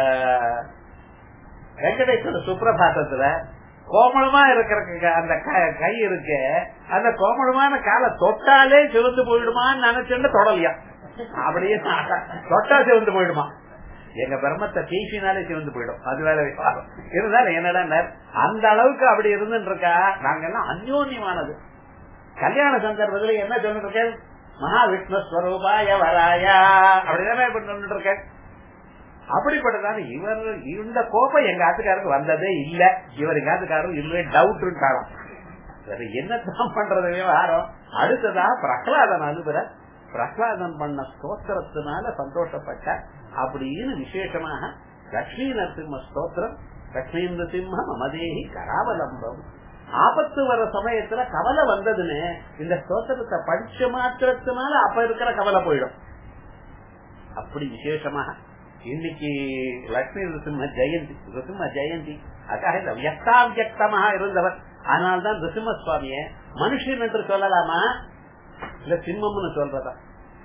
வெங்கடேஸ்வர சுப்பிரபாசத்துல கோமளமா இருக்கிற அந்த கை இருக்கு அந்த கோமளமான காலை தொட்டாலே சிவந்து போயிடுமான்னு நினைச்சுட்டு தொடலையா அப்படியே தொட்டா சிவந்து போயிடுமா எங்க பிரம்மத்தை பேசினாலே சிவந்து போயிடும் அது வேற இருந்தாலும் என்னடா அந்த அளவுக்கு அப்படி இருந்துட்டு இருக்கா நாங்க எல்லாம் அந்யோன்யமானது கல்யாண சந்தர்ப்பத்துல என்ன சொல்லிட்டு இருக்கேன் மகாவிஷ்ணு ஸ்வரூபாய வராயா அப்படிதானே சொல்லிட்டு இருக்கேன் அப்படிப்பட்டதான இவர் இந்த கோபம் எங்க ஆத்துக்காரருக்கு வந்ததே இல்ல இவர் எங்க ஆத்துக்காரருக்கு இல்லவே டவுட்ட்டாலாம் வேற என்னத்தான் பண்றது விவகாரம் அடுத்ததா பிரகலாதன் அனுபவ பிரகலாதன் பண்ண ஸ்தோத்திரத்தினால சந்தோஷப்பட்ட அப்படின்னு விசேஷமாக லட்சுமி நரசிம்ம ஸ்தோத்திரம் லட்சுமி நரசிம்ம மமதேகி கராவலம்பம் ஆபத்து வர சமயத்துல கவலை வந்ததுன்னு இந்த ஸ்தோத்திரத்தை படிச்ச மாத்திரத்தினால அப்ப இருக்கிற கவலை போயிடும் அப்படி விசேஷமாக இன்னைக்கு லட்சுமி நரசிம்ம ஜெயந்தி நரசிம்ம ஜெயந்தி அதுக்காக இந்த வியக்தாவியக்தமாக இருந்தவர் அதனால்தான் நரசிம்ம சுவாமிய மனுஷன் என்று சொல்லலாமா இல்ல சிம்மம்னு சொல்றதா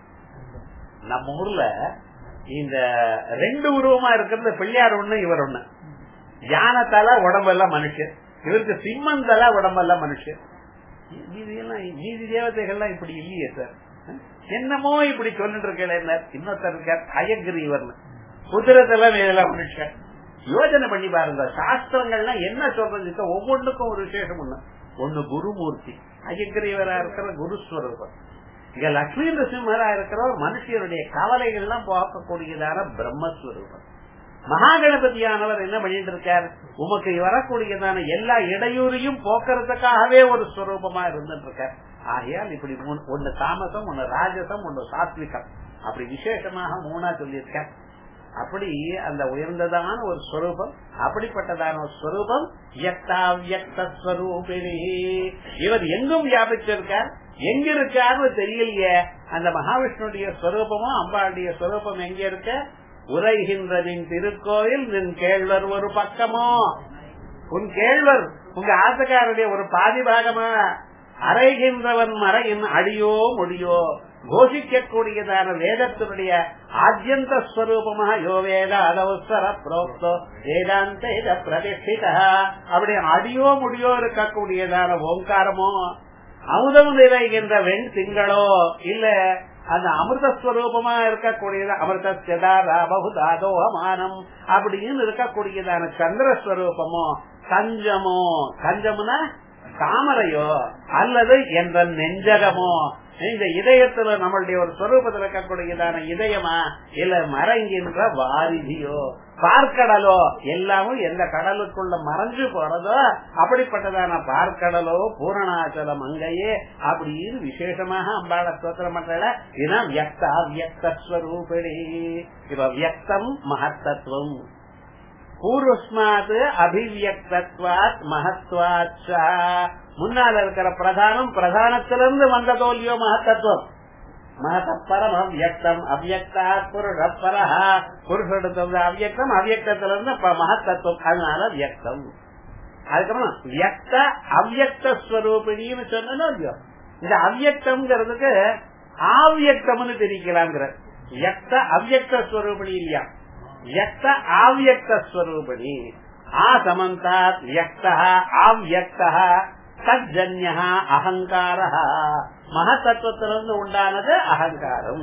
நம்ம ஊர்ல இந்த ரெண்டு உருவமா இருக்கிறது பிள்ளையார் ஒண்ணு இவர் ஒண்ணு யானை தலை உடம்பெல்லாம் மனுஷன் இவருக்கு சிம்மன் தலை உடம்பெல்லாம் மனுஷன் மீதியெல்லாம் மீதி தேவதைகள்லாம் இப்படி இல்லையே சார் என்னமோ இப்படி சொல்லிட்டு இருக்கேன் இன்னொருத்தர் இருக்கார் அயகிரீவர்னு குதிரத்தெல்லாம் இதெல்லாம் மனுஷன் யோஜனை பண்ணி பாருங்க சாஸ்திரங்கள்லாம் என்ன சொல்றது ஒவ்வொன்றுக்கும் ஒரு விசேஷம் ஒண்ணு ஒண்ணு குருமூர்த்தி அயகிரீவரா இருக்கிற குருஸ்வரூபம் இங்க லட்சுமி நரசிம்மரா இருக்கிறவர் மனுஷனுடைய கவலைகள்லாம் போக்கக்கூடியதான பிரம்மஸ்வரூபம் மகாகணபதியானவர் என்ன பண்ணிட்டு இருக்கார் உமக்கு வரக்கூடியதான எல்லா இடையூறையும் போக்குறதுக்காகவே ஒரு ஸ்வரூபமா இருந்துட்டு இருக்கார் ஆகையால் இப்படி ஒன்னு தாமசம் ஒன்னு ராஜசம் ஒன்னு சாத்விகம் அப்படி விசேஷமாக மூணா சொல்லியிருக்கார் அப்படி அந்த உயர்ந்ததான ஒரு ஸ்வரூபம் அப்படிப்பட்டதான ஒரு ஸ்வரூபம் வியக்தாவியக்தஸ்வரூபிணி இவர் எங்கும் வியாபிச்சிருக்கார் எங்க இருக்காருன்னு தெரியலையே அந்த மகாவிஷ்ணுடைய ஸ்வரூபமும் அம்பாளுடைய ஸ்வரூபம் எங்க இருக்க உரைகின்றதின் திருக்கோயில் நின் கேழ்வர் ஒரு பக்கமோ உன் கேழ்வர் உங்க ஆசக்காரருடைய ஒரு பாதி பாகமா அறைகின்றவன் மறையின் அடியோ முடியோ கோஷிக்கக்கூடியதான வேதத்தினுடைய ஆத்யந்த ஸ்வரூபமாக யோ வேத அதவசர புரோக்தோ வேதாந்த இத பிரதிஷ்டித அப்படி அடியோ முடியோ இருக்கக்கூடியதான ஓங்காரமோ அமுதம் நிறைகின்ற வெண் திங்களோ இல்ல அந்த அமிர்தஸ்வரூபமா இருக்கக்கூடியது அமிர்தா பகுதாதோ அமானம் அப்படின்னு இருக்கக்கூடியதான சந்திரஸ்வரூபமோ கஞ்சமோ கஞ்சம்னா தாமரையோ அல்லது என்ற நெஞ்சகமோ இந்த இதயத்துல நம்மளுடைய ஒரு ஸ்வரூபத்தில் இருக்கக்கூடியதான இதயமா இல்ல மறைங்கின்ற வாரிதியோ பார்க்கடலோ எல்லாமும் எந்த கடலுக்குள்ள மறைஞ்சு போறதோ அப்படிப்பட்டதான பார்க்கடலோ பூரணாச்சலம் அங்கேயே அப்படின்னு விசேஷமாக அம்பாள ஸ்தோத்திரம் பண்ற இதுதான் வியக்தா வியக்தஸ்வரூபிணி இப்ப வியக்தம் மகத்தத்துவம் பூர்வஸ்மாத் அபிவியக்தத்வாத் மகத்வாத் முன்னால இருக்கிற பிரதானம் பிரதானத்திலிருந்து வந்த தோல்வியோ மகத்தத்துவம் மகத்தப்பரம் அவ்வியக்தம் அவ்வியக்தா புருஷ பரஹா புருஷோட அவ்வியக்தம் அவ்வியக்தத்திலிருந்து மகத்தத்துவம் அதனால வியக்தம் அதுக்கப்புறம் வியக்த அவ்வியக்த ஸ்வரூபிணின்னு சொன்னோம் இல்லையோ இந்த அவ்வியக்தம்ங்கிறதுக்கு ஆவியக்தம்னு தெரிவிக்கலாங்கிற வியக்த அவ்வியக்த ஸ்வரூபிணி இல்லையா வியக்த ஆவியக்த ஸ்வரூபிணி ஆசமந்தாத் வியக்த ஆவியக்த தஜன்ய அகங்கார மகத்தத்துவத்திலிருந்து உண்டானது அகங்காரம்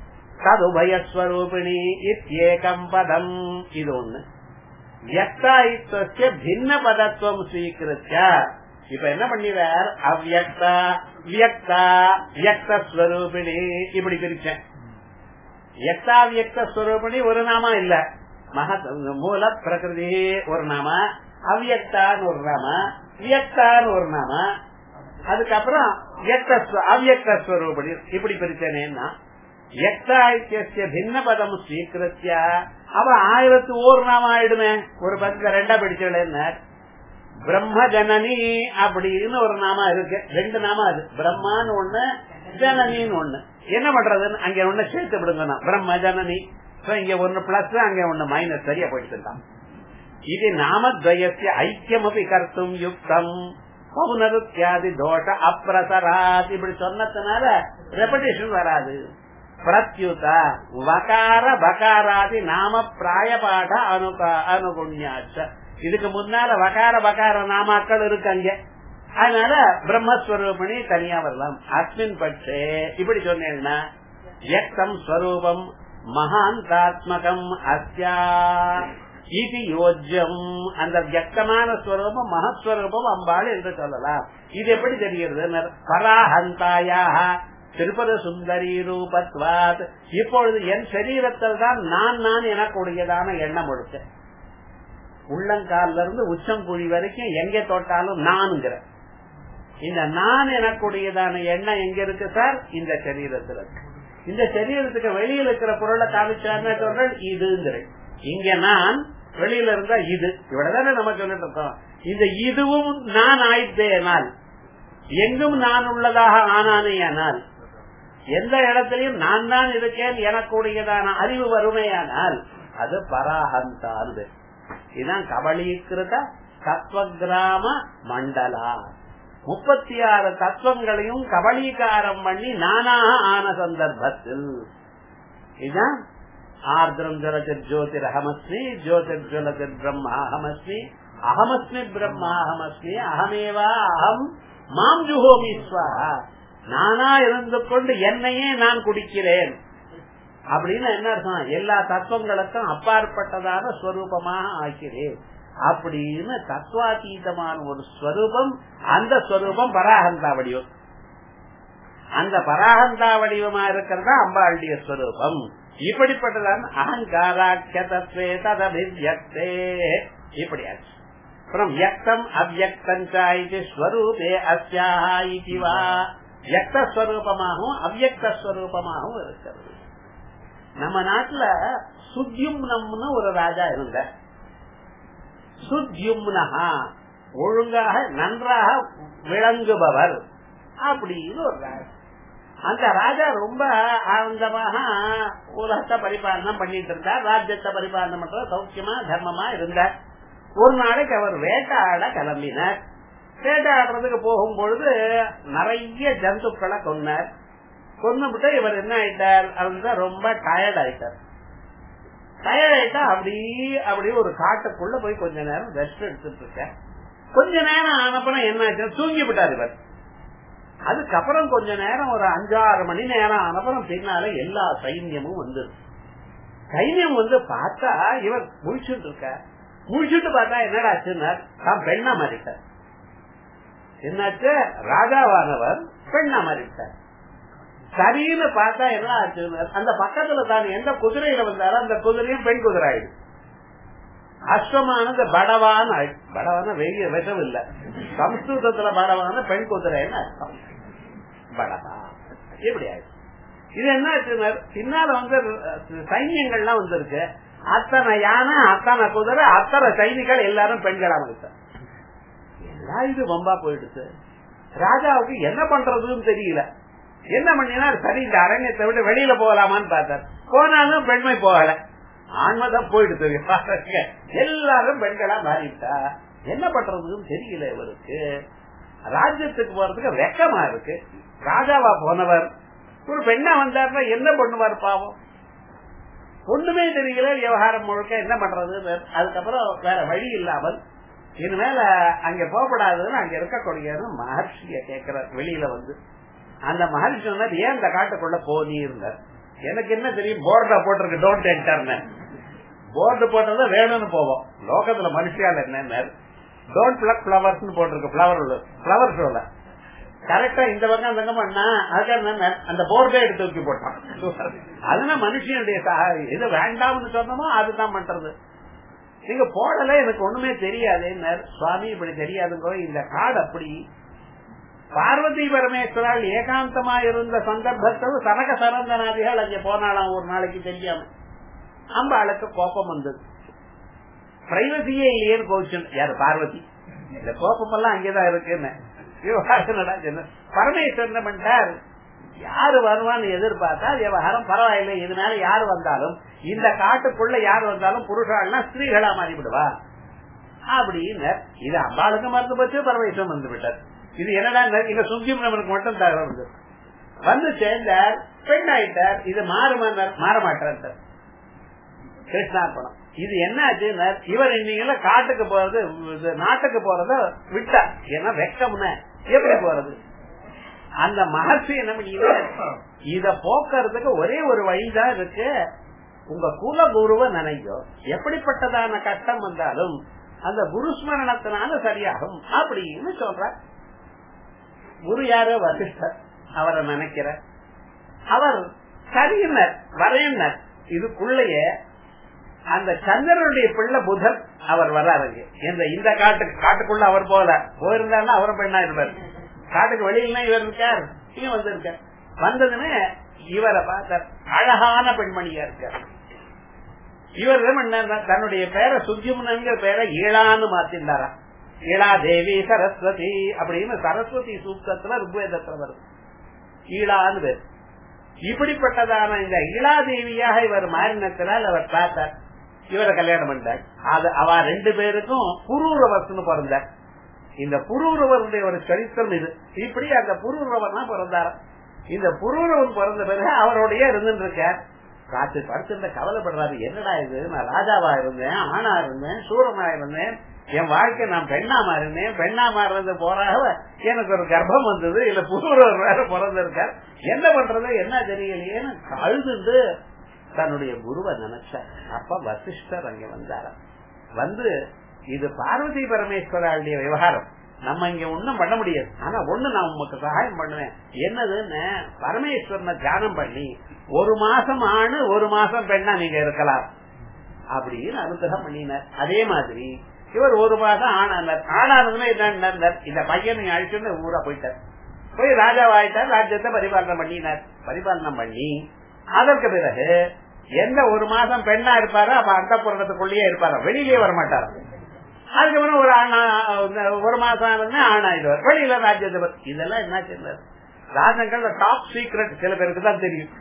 ததுபயஸ்வரூபிணி இத்தியேகம் பதம் இது ஒண்ணு வியக்தாயித்வசிய பின்ன பதத்துவம் ஸ்வீகிருத்திய இப்ப என்ன பண்ணிவார் அவ்வியக்தா வியக்தா வியக்தஸ்வரூபிணி இப்படி பிரிச்சேன் வியக்தாவியக்த ஸ்வரூபிணி ஒரு நாமா இல்ல மகத் மூல பிரகிருதி ஒரு நாம அவ்வியக்தான்னு ஒரு நாம வியக்தான்னு ஒரு நாம அதுக்கப்புறம் அவ்வியக்த ஸ்வரூபிணி இப்படி பிரிச்சேனேன்னா வியக்தாயித்திய பின்ன பதம் ஸ்வீகிருத்திய அவ ஆயிரத்து ஓர் நாம ஆயிடுமே ஒரு பத்து ரெண்டா பிடிச்சேன்னு பிரம்ம ஜனனி அப்படின்னு ஒரு நாமா இருக்கு ரெண்டு நாமா அது பிரம்மான்னு ஒண்ணு ஜனனின்னு ஒண்ணு என்ன பண்றதுன்னு அங்க ஒண்ணு சேர்த்து விடுங்க பிரம்ம ஜனனி இங்க ஒண்ணு பிளஸ் அங்க ஒண்ணு மைனஸ் சரியா போயிட்டு இது நாமத்வயசிய ஐக்கியமபி கர்த்தும் யுக்தம் பௌனருத்தியாதி தோஷ அப்பிரசராத் இப்படி சொன்னதுனால ரெபடேஷன் வராது பிரத்யுத வகார பகாராதி நாம பிராயபாட அனுக அனுகுண்யாச்ச இதுக்கு முன்னால வகார பகார நாமாக்கள் இருக்கு அங்க அதனால பிரம்மஸ்வரூபிணி தனியா வரலாம் அஸ்மின் பட்சே இப்படி சொன்னேன்னா வியக்தம் ஸ்வரூபம் மகாந்தாத்மகம் அஸ்யா இது யோஜ்யம் அந்த வியக்தமான ஸ்வரூபம் மகஸ்வரூபம் அம்பாள் என்று சொல்லலாம் இது எப்படி தெரிகிறது பராஹந்தாயாக திருப்பத சுந்தரி ரூபத்வாத் இப்பொழுது என் சரீரத்தில் தான் நான் நான் எனக்கூடியதான எண்ணம் முழுக்க உள்ளங்கால்ல இருந்து உச்சங்குழி வரைக்கும் எங்க தொட்டாலும் நான்கிற இந்த நான் எனக்கூடியதான எண்ணம் எங்க இருக்கு சார் இந்த சரீரத்துல இருக்கு இந்த சரீரத்துக்கு வெளியில இருக்கிற பொருளை காமிச்சாருன்னு சொல்றேன் இதுங்கிற இங்க நான் வெளியில இருந்தா இது இவ்வளவுதானே நம்ம சொல்லிட்டு இருக்கோம் இந்த இதுவும் நான் ஆயிட்டேனால் எங்கும் நான் உள்ளதாக ஆனானேயானால் எந்த இடத்திலையும் நான் தான் இருக்கேன் எனக்கூடியதான அறிவு வறுமையானால் அது பராஹந்தானது இதுதான் கபலீகிருத தத்துவகிராம மண்டலா முப்பத்தி ஆறு தத்துவங்களையும் கபலீகாரம் பண்ணி நானாக ஆன சந்தர்ப்பத்தில் இதுதான் ஆர்திரம் ஜலதிர் ஜோதிர் அகமஸ்மி ஜோதிர் ஜலதிர் பிரம்மா அகமஸ்மி அகமஸ்மி பிரம்மா அகமஸ்மி அகமேவா அகம் மாம் ஜுஹோமீஸ்வா நானா இருந்து கொண்டு என்னையே நான் குடிக்கிறேன் அப்படின்னு என்ன அர்த்தம் எல்லா தத்துவங்களுக்கும் அப்பாற்பட்டதான ஸ்வரூபமாக ஆக்கிறேன் அப்படின்னு தத்துவாதீதமான ஒரு ஸ்வரூபம் அந்த ஸ்வரூபம் பராகந்தா வடிவம் அந்த பராகந்தா வடிவமா இருக்கிறதா அம்பாளுடைய ஸ்வரூபம் இப்படிப்பட்டதான் அகங்காராட்ச தத்வே ததபிவியக்தே இப்படியாச்சு அப்புறம் வியக்தம் அவ்வக்தம் இது ஸ்வரூபே அஸ்யாஹா இதுவா வியக்த ஸ்வரூபமாகவும் அவ்வக்த ஸ்வரூபமாகவும் இருக்கிறது நம்ம நாட்டுல சுத்யும்னம்னு ஒரு ராஜா இருந்த சுத்யும்னஹா ஒழுங்காக நன்றாக விளங்குபவர் அப்படின்னு ஒரு ராஜா அந்த ராஜா ரொம்ப ஆனந்தமாக உலகத்தை பரிபாலனம் பண்ணிட்டு இருந்தார் ராஜ்யத்தை பரிபாலனம் பண்ற சௌக்கியமா தர்மமா இருந்தார் ஒரு நாளைக்கு அவர் வேட்டாட கிளம்பினார் வேட்டையாடுறதுக்கு போகும் பொழுது நிறைய ஜந்துக்களை கொன்னார் கொன்னுபிட்டு இவர் என்ன ஆயிட்டார் அப்படின்னு ரொம்ப டயர்ட் ஆயிட்டார் டயர்ட் ஆயிட்டா அப்படி அப்படி ஒரு காட்டுக்குள்ள போய் கொஞ்ச நேரம் ரெஸ்ட் எடுத்துட்டு இருக்க கொஞ்ச நேரம் ஆனப்பறம் என்ன ஆச்சு தூங்கி விட்டார் இவர் அதுக்கப்புறம் கொஞ்ச நேரம் ஒரு அஞ்சாறு மணி நேரம் ஆனப்புறம் பின்னால எல்லா சைன்யமும் வந்துரு சைன்யம் வந்து பார்த்தா இவர் முழிச்சுட்டு இருக்க முழிச்சுட்டு பார்த்தா என்னடா ஆச்சுன்னா தான் பெண்ணா மாறிட்டார் என்னாச்சு ராஜாவானவர் பெண்ணா மாறிட்டார் சரின்னு பார்த்தா என்ன ஆச்சு அந்த பக்கத்துல தான் எந்த குதிரையில வந்தாரோ அந்த குதிரையும் பெண் குதிரை ஆயிடுச்சு அஸ்வமானது படவான படவான வெய்ய விஷம் இல்ல சம்ஸ்கிருதத்துல படவான பெண் குதிரைன்னு அர்த்தம் படவா எப்படி ஆயிடுச்சு இது என்ன ஆச்சுன்னா பின்னால வந்து சைன்யங்கள்லாம் வந்திருக்கு அத்தனை யானை அத்தனை குதிரை அத்தனை சைனிகள் எல்லாரும் பெண்களா வந்துட்டார் எல்லாம் இது வம்பா போயிடுச்சு ராஜாவுக்கு என்ன பண்றதுன்னு தெரியல என்ன பண்ணினார் சரி இந்த அரண்யத்தை விட்டு வெளியில போகலாமான்னு பார்த்தார் போனாலும் பெண்மை போகல ஆன்மதான் போயிடுது எல்லாரும் பெண்களா மாறிட்டா என்ன பண்றதுன்னு தெரியல இவருக்கு ராஜ்யத்துக்கு போறதுக்கு வெக்கமா இருக்கு ராஜாவா போனவர் ஒரு பெண்ணா வந்தாருன்னா என்ன பண்ணுவார் பாவம் ஒண்ணுமே தெரியல விவகாரம் முழுக்க என்ன பண்றது அதுக்கப்புறம் வேற வழி இல்லாமல் இனிமேல அங்க போகப்படாதுன்னு அங்க இருக்கக்கூடிய மகர்ஷிய கேட்கிறார் வெளியில வந்து அந்த மகர்ஷி சொன்னார் ஏன் இந்த காட்டுக்குள்ள போனி இருந்தார் எனக்கு என்ன தெரியும் போர்டா போட்டிருக்கு டோன்ட் என்டர்னு போர்டு போட்டது வேணும்னு போவோம் லோகத்துல மனுஷியால் என்ன டோன்ட் பிளக் பிளவர்ஸ் போட்டிருக்கு பிளவர் பிளவர் ஷோல கரெக்டா இந்த பக்கம் அந்த பக்கம் பண்ணா அதுக்காக அந்த போர்டே எடுத்து தூக்கி போட்டான் அதுனா மனுஷனுடைய எது வேண்டாம்னு சொன்னமோ அதுதான் பண்றது நீங்க போடல எனக்கு ஒண்ணுமே தெரியாது சுவாமி இப்படி தெரியாதுங்கோ இந்த காடு அப்படி பார்வதி பரமேஸ்வரால் ஏகாந்தமா இருந்த சந்தர்ப்பத்தில் சனக சரந்தனாதிகள் அங்கே போனாலாம் ஒரு நாளைக்கு தெரியாம அம்பாளுக்கு கோபம் வந்தது பிரைவசியே இல்லையேன்னு கோவிச்சு யாரு பார்வதி இந்த கோபம் எல்லாம் அங்கேதான் இருக்குன்னு பரமேஸ்வரன் என்ன பண்ணிட்டார் யாரு வருவான்னு எதிர்பார்த்தா விவகாரம் பரவாயில்லை இதனால யாரு வந்தாலும் இந்த காட்டுக்குள்ள யாரு வந்தாலும் புருஷாள்னா ஸ்திரீகளா மாறிவிடுவா அப்படின்னு இது அம்பாளுக்கு மறந்து போச்சு பரமேஸ்வரன் வந்து விட்டார் இது என்னடா இங்க சுங்கிம் நம்மளுக்கு மட்டும் தகவல் வந்து சேர்ந்தார் பெண் ஆயிட்டார் இது மாறு மாற மாட்டார் கிருஷ்ணார்பணம் இது என்ன ஆச்சுன்னா இவர் இன்னைக்கு காட்டுக்கு போறது நாட்டுக்கு போறத விட்டார் ஏன்னா வெக்கம்னு எப்படி போறது அந்த மகர்ஷி என்ன பண்ணீங்க இத போக்குறதுக்கு ஒரே ஒரு வழிதான் இருக்கு உங்க குல குருவ நினைக்கோ எப்படிப்பட்டதான கஷ்டம் வந்தாலும் அந்த குரு ஸ்மரணத்தினால சரியாகும் அப்படின்னு சொல்ற குரு யாரோ வசிஷ்டர் அவரை நினைக்கிற அவர் சரியினர் வரையினர் இதுக்குள்ளேயே அந்த சந்திரனுடைய பிள்ளை புதன் அவர் வர்றாருங்க இந்த இந்த காட்டுக்கு காட்டுக்குள்ள அவர் போல போயிருந்தாருன்னா அவரும் பெண்ணா இருப்பார் காட்டுக்கு வெளியில இவர் இருக்கார் இங்க வந்திருக்கார் வந்ததுன்னு இவரை பார்த்தார் அழகான பெண்மணியா இருக்கார் இவர் என்ன பண்ணார் தன்னுடைய பேரை சுஜிமுனங்கிற பேரை ஈழான்னு மாத்திருந்தாரா ஈழா தேவி சரஸ்வதி அப்படின்னு சரஸ்வதி சூக்தத்துல ருக்வேதத்துல வருது ஈழான்னு பேர் இப்படிப்பட்டதான இந்த ஈழாதேவியாக இவர் மாறினத்தினால் அவர் பார்த்தார் இவரை கல்யாணம் பண்ணார் அது அவ ரெண்டு பேருக்கும் புரூரவர்ஸ்னு பிறந்தார் இந்த புரூரவருடைய ஒரு சரித்திரம் இது இப்படி அந்த புரூரவர் தான் பிறந்தார் இந்த புரூரவன் பிறந்த பிறகு அவருடைய இருந்துட்டு இருக்கார் ராத்திரி படுத்திருந்த கவலைப்படுறாரு என்னடா இது நான் ராஜாவா இருந்தேன் ஆணா இருந்தேன் சூரனா இருந்தேன் என் வாழ்க்கை நான் பெண்ணா மாறினேன் பெண்ணா மாறுறது போறாக எனக்கு ஒரு கர்ப்பம் வந்தது இல்ல புரூரவர் வேற பிறந்திருக்கார் என்ன பண்றது என்ன தெரியலையேன்னு அழுதுண்டு தன்னுடைய குருவை நினைச்சார் அப்ப வசிஷ்டர் அங்க வந்தார வந்து இது பார்வதி பரமேஸ்வராளுடைய விவகாரம் நம்ம இங்க ஒண்ணும் பண்ண முடியாது ஆனா ஒண்ணு நான் உங்களுக்கு சகாயம் பண்ணுவேன் என்னதுன்னு பரமேஸ்வரனை தியானம் பண்ணி ஒரு மாசம் ஆணு ஒரு மாசம் பெண்ணா நீங்க இருக்கலாம் அப்படின்னு அனுகிரகம் பண்ணினார் அதே மாதிரி இவர் ஒரு மாசம் ஆனார் ஆனானதுன்னா என்ன இந்த பையனை அழிச்சுன்னு ஊரா போயிட்டார் போய் ராஜாவாயிட்டார் ராஜ்யத்தை பரிபாலனை பண்ணினார் பரிபாலனை பண்ணி அதற்கு பிறகு எந்த ஒரு மாசம் பெண்ணா இருப்பாரோ அப்ப அந்த புறத்துக்குள்ளேயே இருப்பாரோ வெளியிலேயே வரமாட்டார் அதுக்கப்புறம் ஒரு ஆணா ஒரு மாசம் இருந்தா ஆணாயிடுவார் வெளியில ராஜ்யத்தை இதெல்லாம் என்ன செய்யறாரு ராஜங்கள் டாப் சீக்ரெட் சில பேருக்கு தான் தெரியும்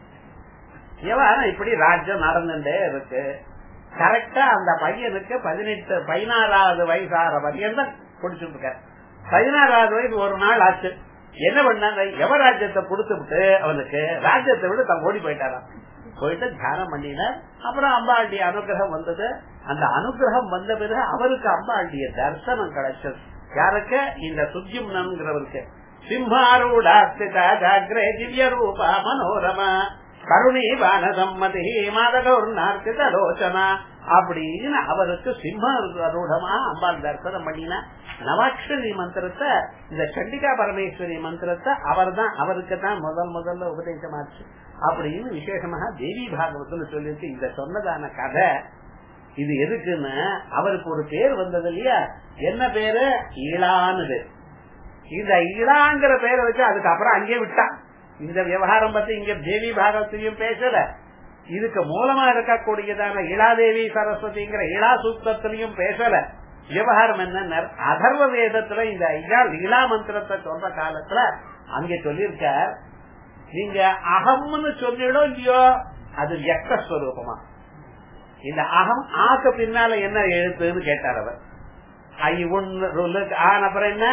எவ்வளவு இப்படி ராஜ்யம் நடந்துட்டே இருக்கு கரெக்டா அந்த பையனுக்கு பதினெட்டு பதினாறாவது வயசாற பையன் தான் குடிச்சுட்டு இருக்காரு பதினாறாவது வயசு ஒரு நாள் ஆச்சு என்ன பண்ணாங்க யவராஜ்யத்தை கொடுத்து விட்டு அவனுக்கு ராஜ்யத்தை விட தான் ஓடி போயிட்டாராம் போயிட்டு தியானம் பண்ணினார் அப்புறம் அம்பாளுடைய அனுகிரகம் வந்தது அந்த அனுகிரகம் வந்த பிறகு அவருக்கு அம்பாளுடைய தரிசனம் கிடைச்சது யாருக்கு இந்த சுஜிம்னங்கிறவருக்கு சிம்ஹாரூடாஸ்திதா ஜாகிரே திவ்ய ரூபா மனோரமா கருணி பான சம்மதி மாதகௌர் நார்த்தித லோச்சனா அப்படின்னு அவருக்கு சிம்ம ரூடமா அம்பாள் தரிசனம் பண்ணினா நவாட்சரி மந்திரத்தை இந்த சண்டிகா பரமேஸ்வரி மந்திரத்தை அவர் தான் அவருக்கு தான் முதல் முதல்ல உபதேசமாச்சு அப்படின்னு விசேஷமாக தேவி பாகவத்துல சொல்லிட்டு இந்த சொன்னதான கதை இது எதுக்குன்னு அவருக்கு ஒரு பேர் வந்தது இல்லையா என்ன பேரு ஈழான்னு இந்த ஈழாங்கிற பேரை வச்சு அதுக்கப்புறம் அங்கே விட்டான் இந்த விவகாரம் பத்தி இங்க தேவி பாகவத்திலையும் பேசல இதுக்கு மூலமா இருக்கக்கூடியதான இளாதேவி சரஸ்வதிங்கிற இளா சூத்திரத்திலையும் பேசல விவகாரம் என்ன அதர்வ வேதத்துல இந்த இளா மந்திரத்தை சொல்ற காலத்துல அங்க சொல்லியிருக்க நீங்க அகம்னு சொல்லிடும் இல்லையோ அது வியக்தஸ்வரூபமா இந்த அகம் ஆக்கு பின்னால என்ன எழுத்துன்னு கேட்டார் அவர் ஐ ஒன்னு ஆன அப்புறம் என்ன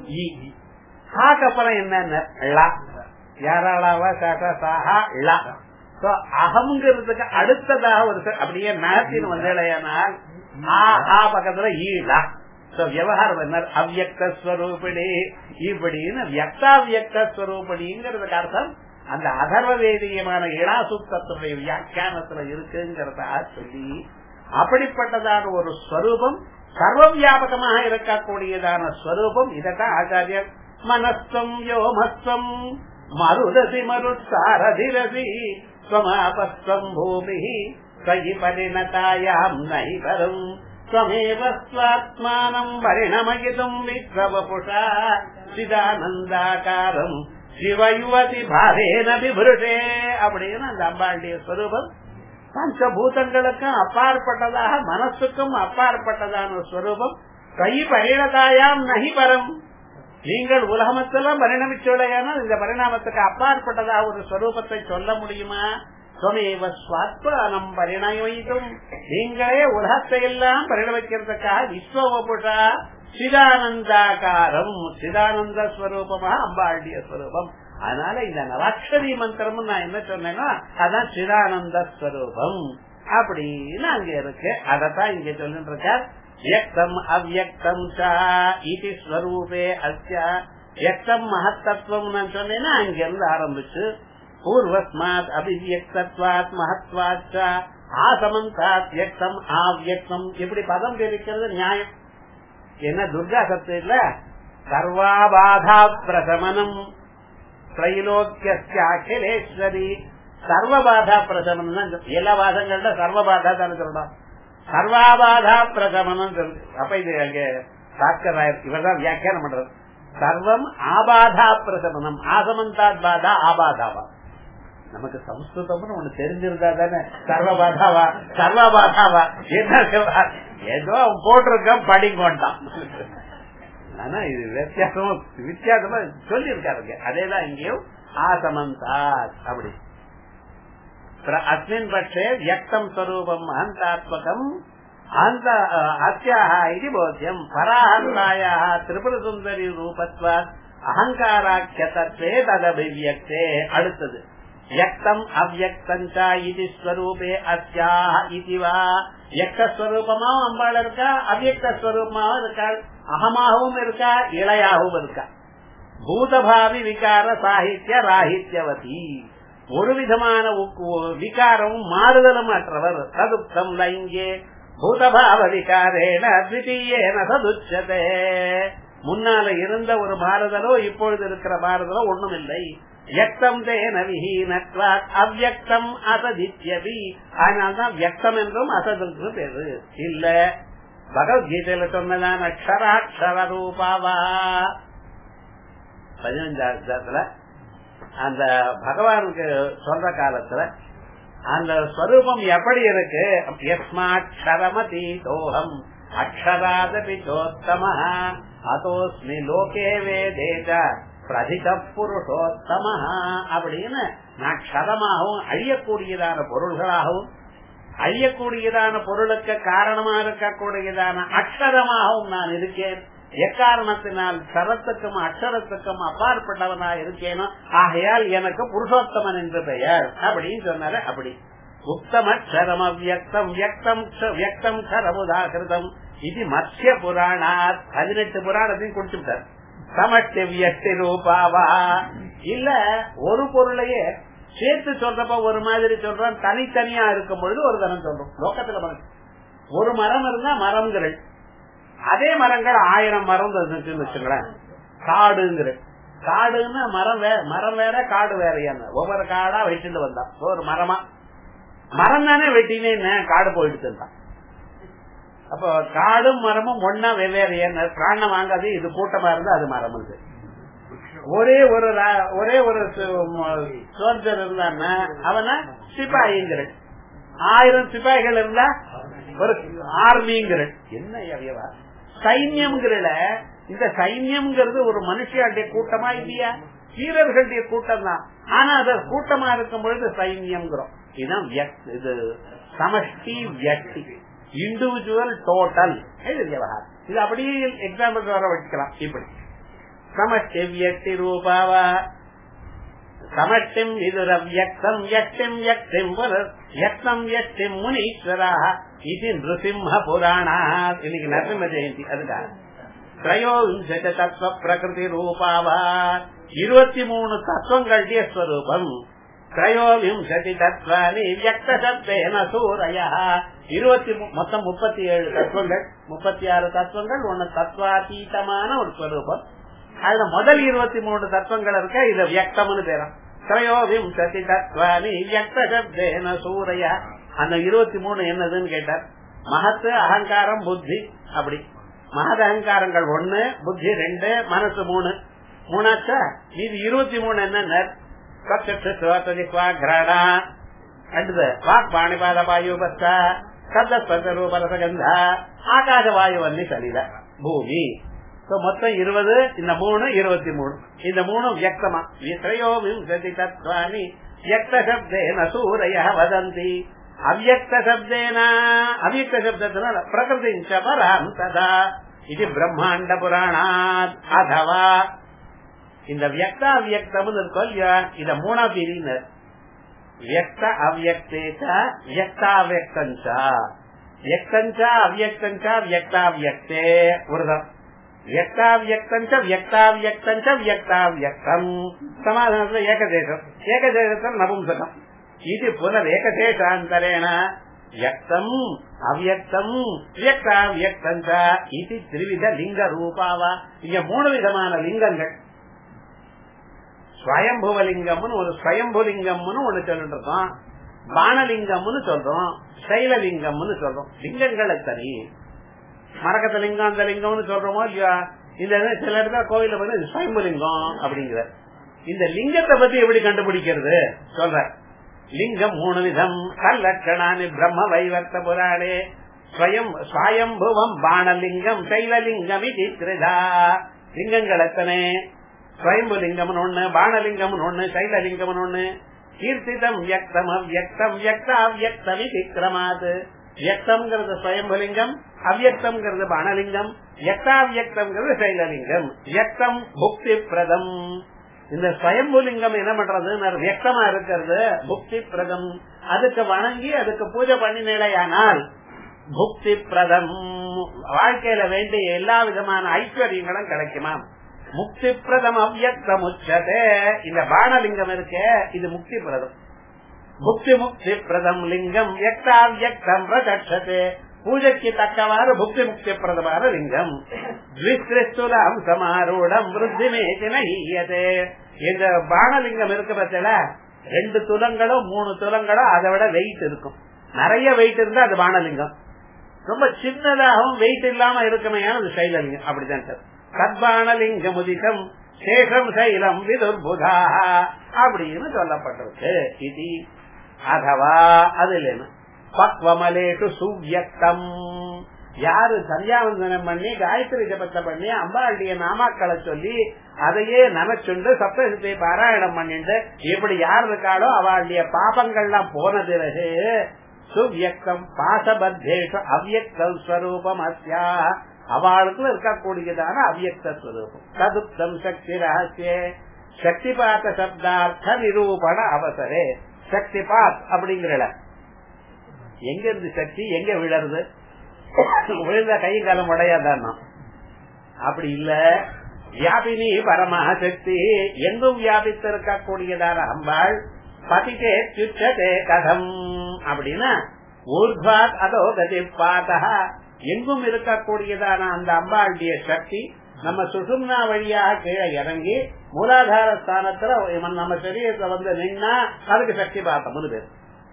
ஹாக்கு அப்புறம் என்ன யாராளாவா காட்டா சாஹா லா அகம்ங்கிறதுக்கு அடுத்ததாக ஒரு அப்படியே நகத்தின் வந்தேனால் ஆ ஆ பக்கத்துல ஈழா விவகாரம் என்ன அவ்யக்த ஸ்வரூபிணி இப்படின்னு வியக்தாவியக்த ஸ்வரூபிணிங்கிறதுக்கு அர்த்தம் அந்த அதர்வ வேதியமான இளாசுத்தத்துடைய வியாக்கியானத்துல இருக்குங்கிறதா சொல்லி அப்படிப்பட்டதான ஒரு ஸ்வரூபம் சர்வ வியாபகமாக இருக்கக்கூடியதான ஸ்வரூபம் இதத்தான் ஆச்சாரியர் மனஸ்தம் யோமஸ்தம் மருதசி மருட்சாரதிரசி ஸ்வமாபஸ்வம் பூமி त्वयि परिणतायाम् नैबरम् त्वमेव स्वात्मानम् परिणमयितुम् विश्ववपुषा சிதானந்தாகாரம் சிவயுவதி பாரேன விபுருஷே அப்படின்னு அந்த அம்பாளுடைய ஸ்வரூபம் பஞ்சபூதங்களுக்கும் அப்பாற்பட்டதாக மனசுக்கும் அப்பாற்பட்டதான ஸ்வரூபம் கை பரிணதாயாம் நகி பரம் நீங்கள் உலகமத்தெல்லாம் பரிணமிச்சுள்ளையானால் இந்த பரிணாமத்துக்கு அப்பாற்பட்டதாக ஒரு ஸ்வரூபத்தை சொல்ல முடியுமா துவமேவ ஸ்வாத்மானம் பரிணயித்தும் நீங்களே உலகத்தை எல்லாம் பரிணமிக்கிறதுக்காக விஸ்வபுஷா சிதானந்தாகாரம் சிதானந்த ஸ்வரூபமாக அம்பாளுடைய ஸ்வரூபம் அதனால இந்த நவாட்சரி மந்திரம் நான் என்ன சொன்னேன்னா அதான் சிதானந்த ஸ்வரூபம் அப்படின்னு அங்க இருக்கு அதத்தான் இங்க சொல்லிட்டு இருக்கார் வியக்தம் அவ்யக்தம் சா இது ஸ்வரூபே அஸ்ய வியக்தம் மகத்தத்துவம் நான் சொன்னேன்னா அங்க இருந்து ஆரம்பிச்சு பூர்வஸ்மாத் அபிவியக்தத்வாத் மகத்வாத் ஆசமந்தாத் வியக்தம் ஆவியக்தம் இப்படி பதம் தெரிவிக்கிறது நியாயம் என்ன துர்கா சப்தில சர்வாபாதா பிரசமனம் திரைலோக்கியஸ்தி சர்வபாதா பிரசமனம் தான் எல்லா பாதங்கள்ல சர்வபாதா தானே சொல்றோம் சர்வாபாதா பிரசமனம் அப்ப இது அங்க சாஸ்கர் ராயர் இவர்தான் வியாக்கியானம் பண்றது சர்வம் ஆபாதா பிரசமனம் ஆசமந்தாத் பாதா ஆபாதாவா நமக்கு சம்ஸ்கிருதம்னு ஒண்ணு தெரிஞ்சிருந்தா தானே சர்வபாதாவா சர்வபாதாவா என்ன ஏதோ அவன் போட்டிருக்கான் படிங்கோண்டான் ஆனா இது வித்தியாசமா வித்தியாசமா சொல்லி இருக்காருங்க அதேதான் இங்கேயும் ஆசமந்தா அப்படி அஸ்மின் பட்சே வியக்தம் ஸ்வரூபம் அந்தாத்மகம் அந்த அஸ்யாக இது போத்தியம் பராஹந்தாயா திரிபுர சுந்தரி ரூபத்வாத் அகங்காராக்கியத்தே ததபிவியக்தே அடுத்தது வியக்தம் அவ்யக்தஞ்சா இது ஸ்வரூபே அஸ்யாக இதுவா வியக்தஸ்வரூபமாவும் அம்பாள் இருக்கா அவ்யக்த ஸ்வரூபமாவும் இருக்காள் அகமாகவும் இருக்கா இளையாகவும் இருக்கா பூதபாவி விகார சாகித்ய ராகித்யவதி ஒரு விதமான விகாரமும் மாறுதலும் அற்றவர் ததுப்தம் லைங்கே பூதபாவ விகாரேன அத்விதீயேன சதுச்சதே முன்னால இருந்த ஒரு மாறுதலோ இப்பொழுது இருக்கிற மாறுதலோ ஒண்ணும் இல்லை வியக்தம் தேன விஹீனத்வாத் அவ்யக்தம் அசதித்யபி அதனால்தான் வியக்தம் என்றும் அசதுக்கு பேரு இல்ல பகவத்கீதையில சொன்னதான் அக்ஷராட்சர ரூபாவா பதினஞ்சாவது அந்த பகவானுக்கு சொல்ற காலத்துல அந்த ஸ்வரூபம் எப்படி இருக்கு யஸ்மாட்சரமதி தோகம் அக்ஷராதபி சோத்தம அதோஸ்மி லோகே வேதேஜ பிரதிக புருஷோத்தம அப்படின்னு நான் க்ஷரமாகவும் அழியக்கூடியதான பொருள்களாகவும் அழியக்கூடியதான பொருளுக்கு காரணமா இருக்கக்கூடியதான அக்ஷரமாகவும் நான் இருக்கேன் எக்காரணத்தினால் சரத்துக்கும் அக்ஷரத்துக்கும் அப்பாற்பட்டவனா இருக்கேனோ ஆகையால் எனக்கு புருஷோத்தமன் என்று பெயர் அப்படின்னு சொன்னாரு அப்படி உத்தமக்ஷரம் அவ்யக்தம் வியக்தம் வியக்தம் கரமுதாகிருதம் இது மத்திய புராணா பதினெட்டு புராணத்தையும் குடிச்சுட்டார் சமஷ்டி வியக்தி ரூபாவா இல்ல ஒரு பொருளையே சேர்த்து சொல்றப்ப ஒரு மாதிரி சொல்றோம் தனித்தனியா இருக்கும் பொழுது ஒரு தரம் சொல்றோம் லோக்கத்துல மரம் ஒரு மரம் இருந்தா மரங்கள் அதே மரங்கள் ஆயிரம் மரம் இருந்துச்சுன்னு வச்சுங்களேன் காடுங்கிற காடுன்னா மரம் வேற மரம் வேற காடு வேறையான ஒவ்வொரு காடா வெட்டிட்டு வந்தான் ஒரு மரமா மரம் தானே வெட்டினேன்னு காடு போயிட்டு இருந்தான் அப்போ காடும் மரமும் ஒன்னா வெவ்வேறு பிராணம் வாங்காது இது கூட்டமா இருந்தா அது மரம் இருக்கு ஒரே ஒரு ஒரே ஒரு சோல்ஜர் இருந்தான்னா அவன சிப்பாயிங்கிற ஆயிரம் சிப்பாய்கள் இருந்தா ஒரு ஆர்மிங்கிற என்ன அவையவா சைன்யம்ங்கிறல இந்த சைன்யம்ங்கிறது ஒரு மனுஷியாடைய கூட்டமா இல்லையா வீரர்களுடைய கூட்டம் தான் ஆனா அது கூட்டமா இருக்கும் பொழுது சைன்யம்ங்கிறோம் இதுதான் இது சமஷ்டி வியக்தி இண்டிவிஜுவல் டோட்டல் இது விவகாரம் இது அப்படியே எக்ஸாம்பிள் வர வச்சுக்கலாம் இப்படி சமஷ்டி வியக்தி ரூபாவா சமஷ்டிம் விதுர வியக்தம் வியக்திம் வியக்திம் வியக்தம் வியக்திம் முனீஸ்வரா இது நிருசிம்ம புராணா இன்னைக்கு நரசிம்ம ஜெயந்தி அதுக்காக திரையோவிம்சத தத்துவ பிரகிருதி ரூபாவா இருபத்தி மூணு தத்துவங்களுடைய ஸ்வரூபம் திரையோவிம்சதி தத்வானி வியக்த சப்தேன சூரைய இருபத்தி மொத்தம் முப்பத்தி ஏழு தத்துவங்கள் முப்பத்தி ஆறு தத்துவங்கள் ஒன்னு தத்வாதீதமான ஒரு ஸ்வரூபம் அதுல முதல் இருபத்தி மூணு தத்துவங்கள் இருக்க இது வியக்தம்னு பேரும் திரையோவிம்சதி தத்வானி வியக்த சப்தேன சூரைய அந்த இருபத்தி மூணு என்னதுன்னு கேட்டார் மகத்து அகங்காரம் புத்தி அப்படி மகத அகங்காரங்கள் ஒண்ணு புத்தி ரெண்டு மனசு மூணு மூணாச்சா இது இருபத்தி மூணு என்ன கிராடா அடுத்தது வாக் பாணிபாத வாயுபஸ்த சப்தஸ்பரூபரசகந்தா ஆகாத வாயுவன்னி சலில பூமி மொத்தம் இருபது இந்த மூணு இருபத்தி மூணு இந்த மூணு வியக்தமா விசயோ விம்சதி தத்வானி வியக்த சப்தேன சூரைய வதந்தி அவ்யக்த சப்தேன அவ்யக்த சப்தத்தினால பிரகிருதி பராம் ததா இது பிரம்மாண்ட புராணாத் அதவா இந்த வியக்தா அவ்யக்தம்னு இருக்கும் இல்லையா இத மூணா பிரினர் வியக்த அவ்யக்தேச்சா வியக்தாவியக்தஞ்சா வியக்தஞ்சா அவ்யக்தஞ்சா வியக்தாவியக்தே ஒருதான் வியக்தாவியக்தஞ்ச வியக்தாவியக்தஞ்ச வியக்தாவியக்தம் சமாதானத்துல ஏகதேசம் ஏகதேசத்தில் நபும்சகம் இது புனரேகதேசாந்தரேண வியக்தம் அவ்யக்தம் வியக்தாவியக்தஞ்ச இது திருவித லிங்க ரூபாவா இங்க மூணு விதமான லிங்கங்கள் ஸ்வயம்புவலிங்கம்னு ஒரு ஸ்வயம்புலிங்கம்னு ஒண்ணு சொல்லிட்டு இருக்கோம் பானலிங்கம்னு சொல்றோம் சைலலிங்கம்னு சொல்றோம் லிங்கங்களை தனி மரக்கத்த லிங்கம் அந்த லிங்கம்னு சொல்றோமோ இல்லையா இந்த சில இடத்துல கோயில வந்து ஸ்வயம்புலிங்கம் அப்படிங்கிற இந்த லிங்கத்தை பத்தி எப்படி கண்டுபிடிக்கிறது சொல்ற லிங்கம் மூணு விதம் கல்லட்சணானி பிரம்ம வைவர்த்த புராணே ஸ்வயம் ஸ்வயம்புவம் பானலிங்கம் சைலலிங்கம் இது திரிதா லிங்கங்கள் எத்தனை ஸ்வயம்புலிங்கம் ஒண்ணு பானலிங்கம் ஒண்ணு சைலலிங்கம் ஒண்ணு கீர்த்திதம் வியக்தம் அவ்யக்தம் வியக்த அவ்யக்தம் விக்ரமாது வியக்தம்ங்கிறது ஸ்வயம்புலிங்கம் அவ்யக்தம்ங்கிறது பானலிங்கம் வியக்தாவியக்தம்ங்கிறது சைலலிங்கம் வியக்தம் புக்தி பிரதம் இந்த ஸ்வயம்புலிங்கம் என்ன பண்றது வியக்தமா இருக்கிறது புக்தி பிரதம் அதுக்கு வணங்கி அதுக்கு பூஜை பண்ணினேலையானால் புக்தி பிரதம் வாழ்க்கையில வேண்டிய எல்லா விதமான ஐஸ்வர்யங்களும் கிடைக்குமா முக்தி பிரதம் அவ்யக்தம் உச்சதே இந்த பானலிங்கம் இருக்க இது முக்தி பிரதம் புக்தி முக்தி பிரதம் லிங்கம் வியக்தாவியக்தம் பிரதட்சதே பூஜைக்கு தக்கவாறு புக்தி முக்தி பிரதமான லிங்கம் த்விஸ்திரிஸ்துலம் சமாரூடம் விருத்தி மேதினீயதே இந்த பானலிங்கம் இருக்கு பத்தில ரெண்டு துலங்களோ மூணு துலங்களோ அதை விட வெயிட் இருக்கும் நிறைய வெயிட் இருந்தா அது பானலிங்கம் ரொம்ப சின்னதாகவும் வெயிட் இல்லாம இருக்குமே அது சைலலிங்கம் அப்படிதான் சார் சத்பானலிங்க முதிகம் சேஷம் சைலம் விதுர்புதா அப்படின்னு சொல்லப்பட்டிருக்கு இது அதவா அது இல்லைன்னு பக்வமலேட்டு சுவ்யக்தம் யாரு சந்தியாவந்தனம் பண்ணி காயத்ரி ஜபத்தை பண்ணி அம்பாளுடைய நாமாக்களை சொல்லி அதையே நினைச்சுண்டு சப்தத்தை பாராயணம் பண்ணிட்டு இப்படி யார் இருக்காளோ அவளுடைய பாபங்கள்லாம் போன பிறகு சுவ்யக்தம் பாசபத்தேஷு அவ்யக்தம் ஸ்வரூபம் அஸ்யா அவளுக்குள்ள இருக்கக்கூடியதான அவ்யக்த ஸ்வரூபம் ததுப்தம் சக்தி ரகசிய சக்தி பாத்த சப்தார்த்த நிரூபண அவசரே சக்தி பாத் அப்படிங்கிற எங்க இருந்து சக்தி எங்க விழருது விழுந்த கை காலம் உடையாதான் அப்படி இல்ல வியாபினி பரமசக்தி எங்கும் வியாபித்திருக்கக்கூடியதான அம்பாள் பதிக்கே சுச்சதே கதம் அப்படின்னா ஊர்வாத் அதோ கதி பாதா எங்கும் இருக்கக்கூடியதான அந்த அம்பாளுடைய சக்தி நம்ம சுசும்னா வழியாக கீழே இறங்கி மூலாதார ஸ்தானத்துல நம்ம சரீரத்தை வந்து நின்னா அதுக்கு சக்தி பார்த்தோம்னு பேர்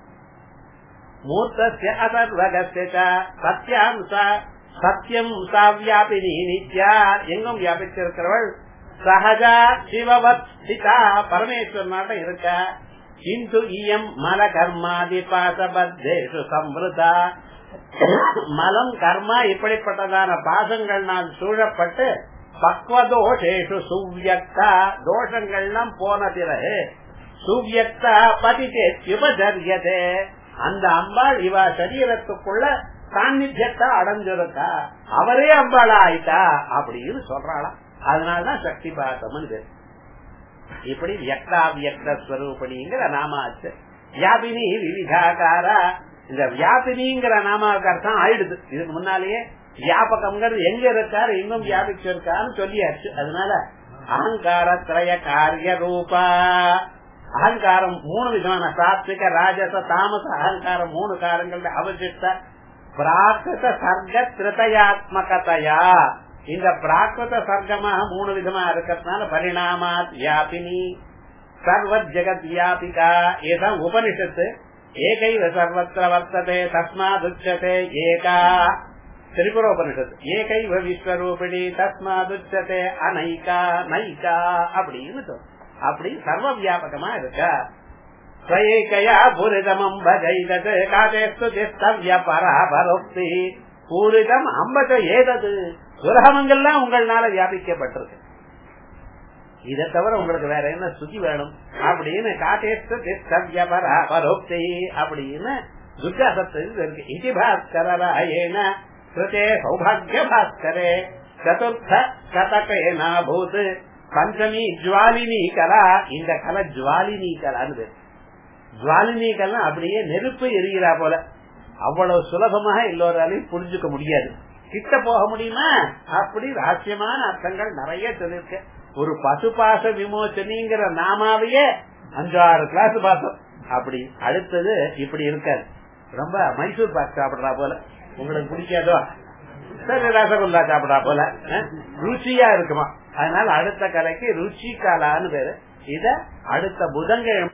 மூர்த்தசிய அதர்வகசிய சத்யாம் சத்தியம் சாவியாபினி நித்யா எங்கும் வியாபிச்சிருக்கிறவள் சகஜா சிவவத் சிதா பரமேஸ்வரனாட்ட இருக்க இந்து இயம் மல கர்மாதி பாசபத்தேஷு சம்ருதா மலம் கர்மா இப்படிப்பட்டதான பாசங்கள் நான் சூழப்பட்டு பக்வதோஷேஷு சுவ்யக்தா தோஷங்கள்லாம் போன பிறகு சுவ்யக்தா பதித்தே உபசரியதே அந்த அம்பாள் இவ சரீரத்துக்குள்ள சாநித்தியத்தை அடைஞ்சிருக்கா அவரே அம்பாளா ஆயிட்டா அப்படின்னு சொல்றாளாம் அதனாலதான் சக்தி பாசம் இப்படி வியக்தாவியக்தஸ்வரூபணிங்கிற நாமாச்சு வியாபினி விவிதாகாரா இந்த வியாபினிங்கிற நாமாவுக்கு அர்த்தம் ஆயிடுது இதுக்கு முன்னாலேயே வியாபகம்ங்கிறது எங்க இருக்காரு இன்னும் வியாபிச்சிருக்கான்னு சொல்லியாச்சு அதனால அகங்கார திரய காரிய ரூபா அகங்காரம் மூணு விதமான சாத்விக ராஜச தாமச அகங்காரம் மூணு காரங்கள் அவசித்த பிராகிருத சர்க்க திருதயாத்மகதையா இந்த பிராகிருத சர்க்கமாக மூணு விதமா இருக்கிறதுனால பரிணாமாத் வியாபினி சர்வ ஜெகத் வியாபிகா இதுதான் உபனிஷத்து ஏகைவ சர்வத்திர வர்த்ததே தஸ்மாதுச்சதே ஏகா திரிபுரோபனிஷத்து ஏகைவ விஸ்வரூபிணி தஸ்மாதுச்சதே அனைகா நைகா அப்படின்னு சொல்லும் அப்படி சர்வ வியாபகமா இருக்கா ஸ்வயேகையா பூரிதமம் பஜைதது காதேஸ்து திஸ்தவ்ய பராபரோக்தி பூரிதம் அம்பத ஏதது உலகமங்கள்லாம் உங்களால வியாபிக்கப்பட்டிருக்கு இதை தவிர உங்களுக்கு வேற என்ன சுத்தி வேணும் அப்படின்னு காட்டேஸ்து திஸ்தவ்ய பராபரோக்தி அப்படின்னு துர்காசத்தில் இருக்கு இது பாஸ்கரராயேன கிருதே சௌபாகிய பாஸ்கரே சதுர்த்த கதகேனாபூத் பஞ்சமி ஜுவாலினி கலா இந்த கலை ஜுவாலினி கலான்னு ஜுவாலினி கலா அப்படியே நெருப்பு எரிகிறா போல அவ்வளவு சுலபமாக எல்லோராலையும் புரிஞ்சுக்க முடியாது கிட்ட போக முடியுமா அப்படி ரகசியமான அர்த்தங்கள் நிறைய சொல்லிருக்க ஒரு பசுபாச விமோச்சனிங்கிற நாமாவையே அஞ்சாறு கிளாஸ் பாசம் அப்படி அடுத்தது இப்படி இருக்காது ரொம்ப மைசூர் பாக் சாப்பிடுறா போல உங்களுக்கு பிடிக்காதோ சரி ரசகுல்லா சாப்பிடா போல ருச்சியா இருக்குமா அதனால அடுத்த கலைக்கு ருச்சி காலான்னு பேரு இத அடுத்த புதன்கிழமை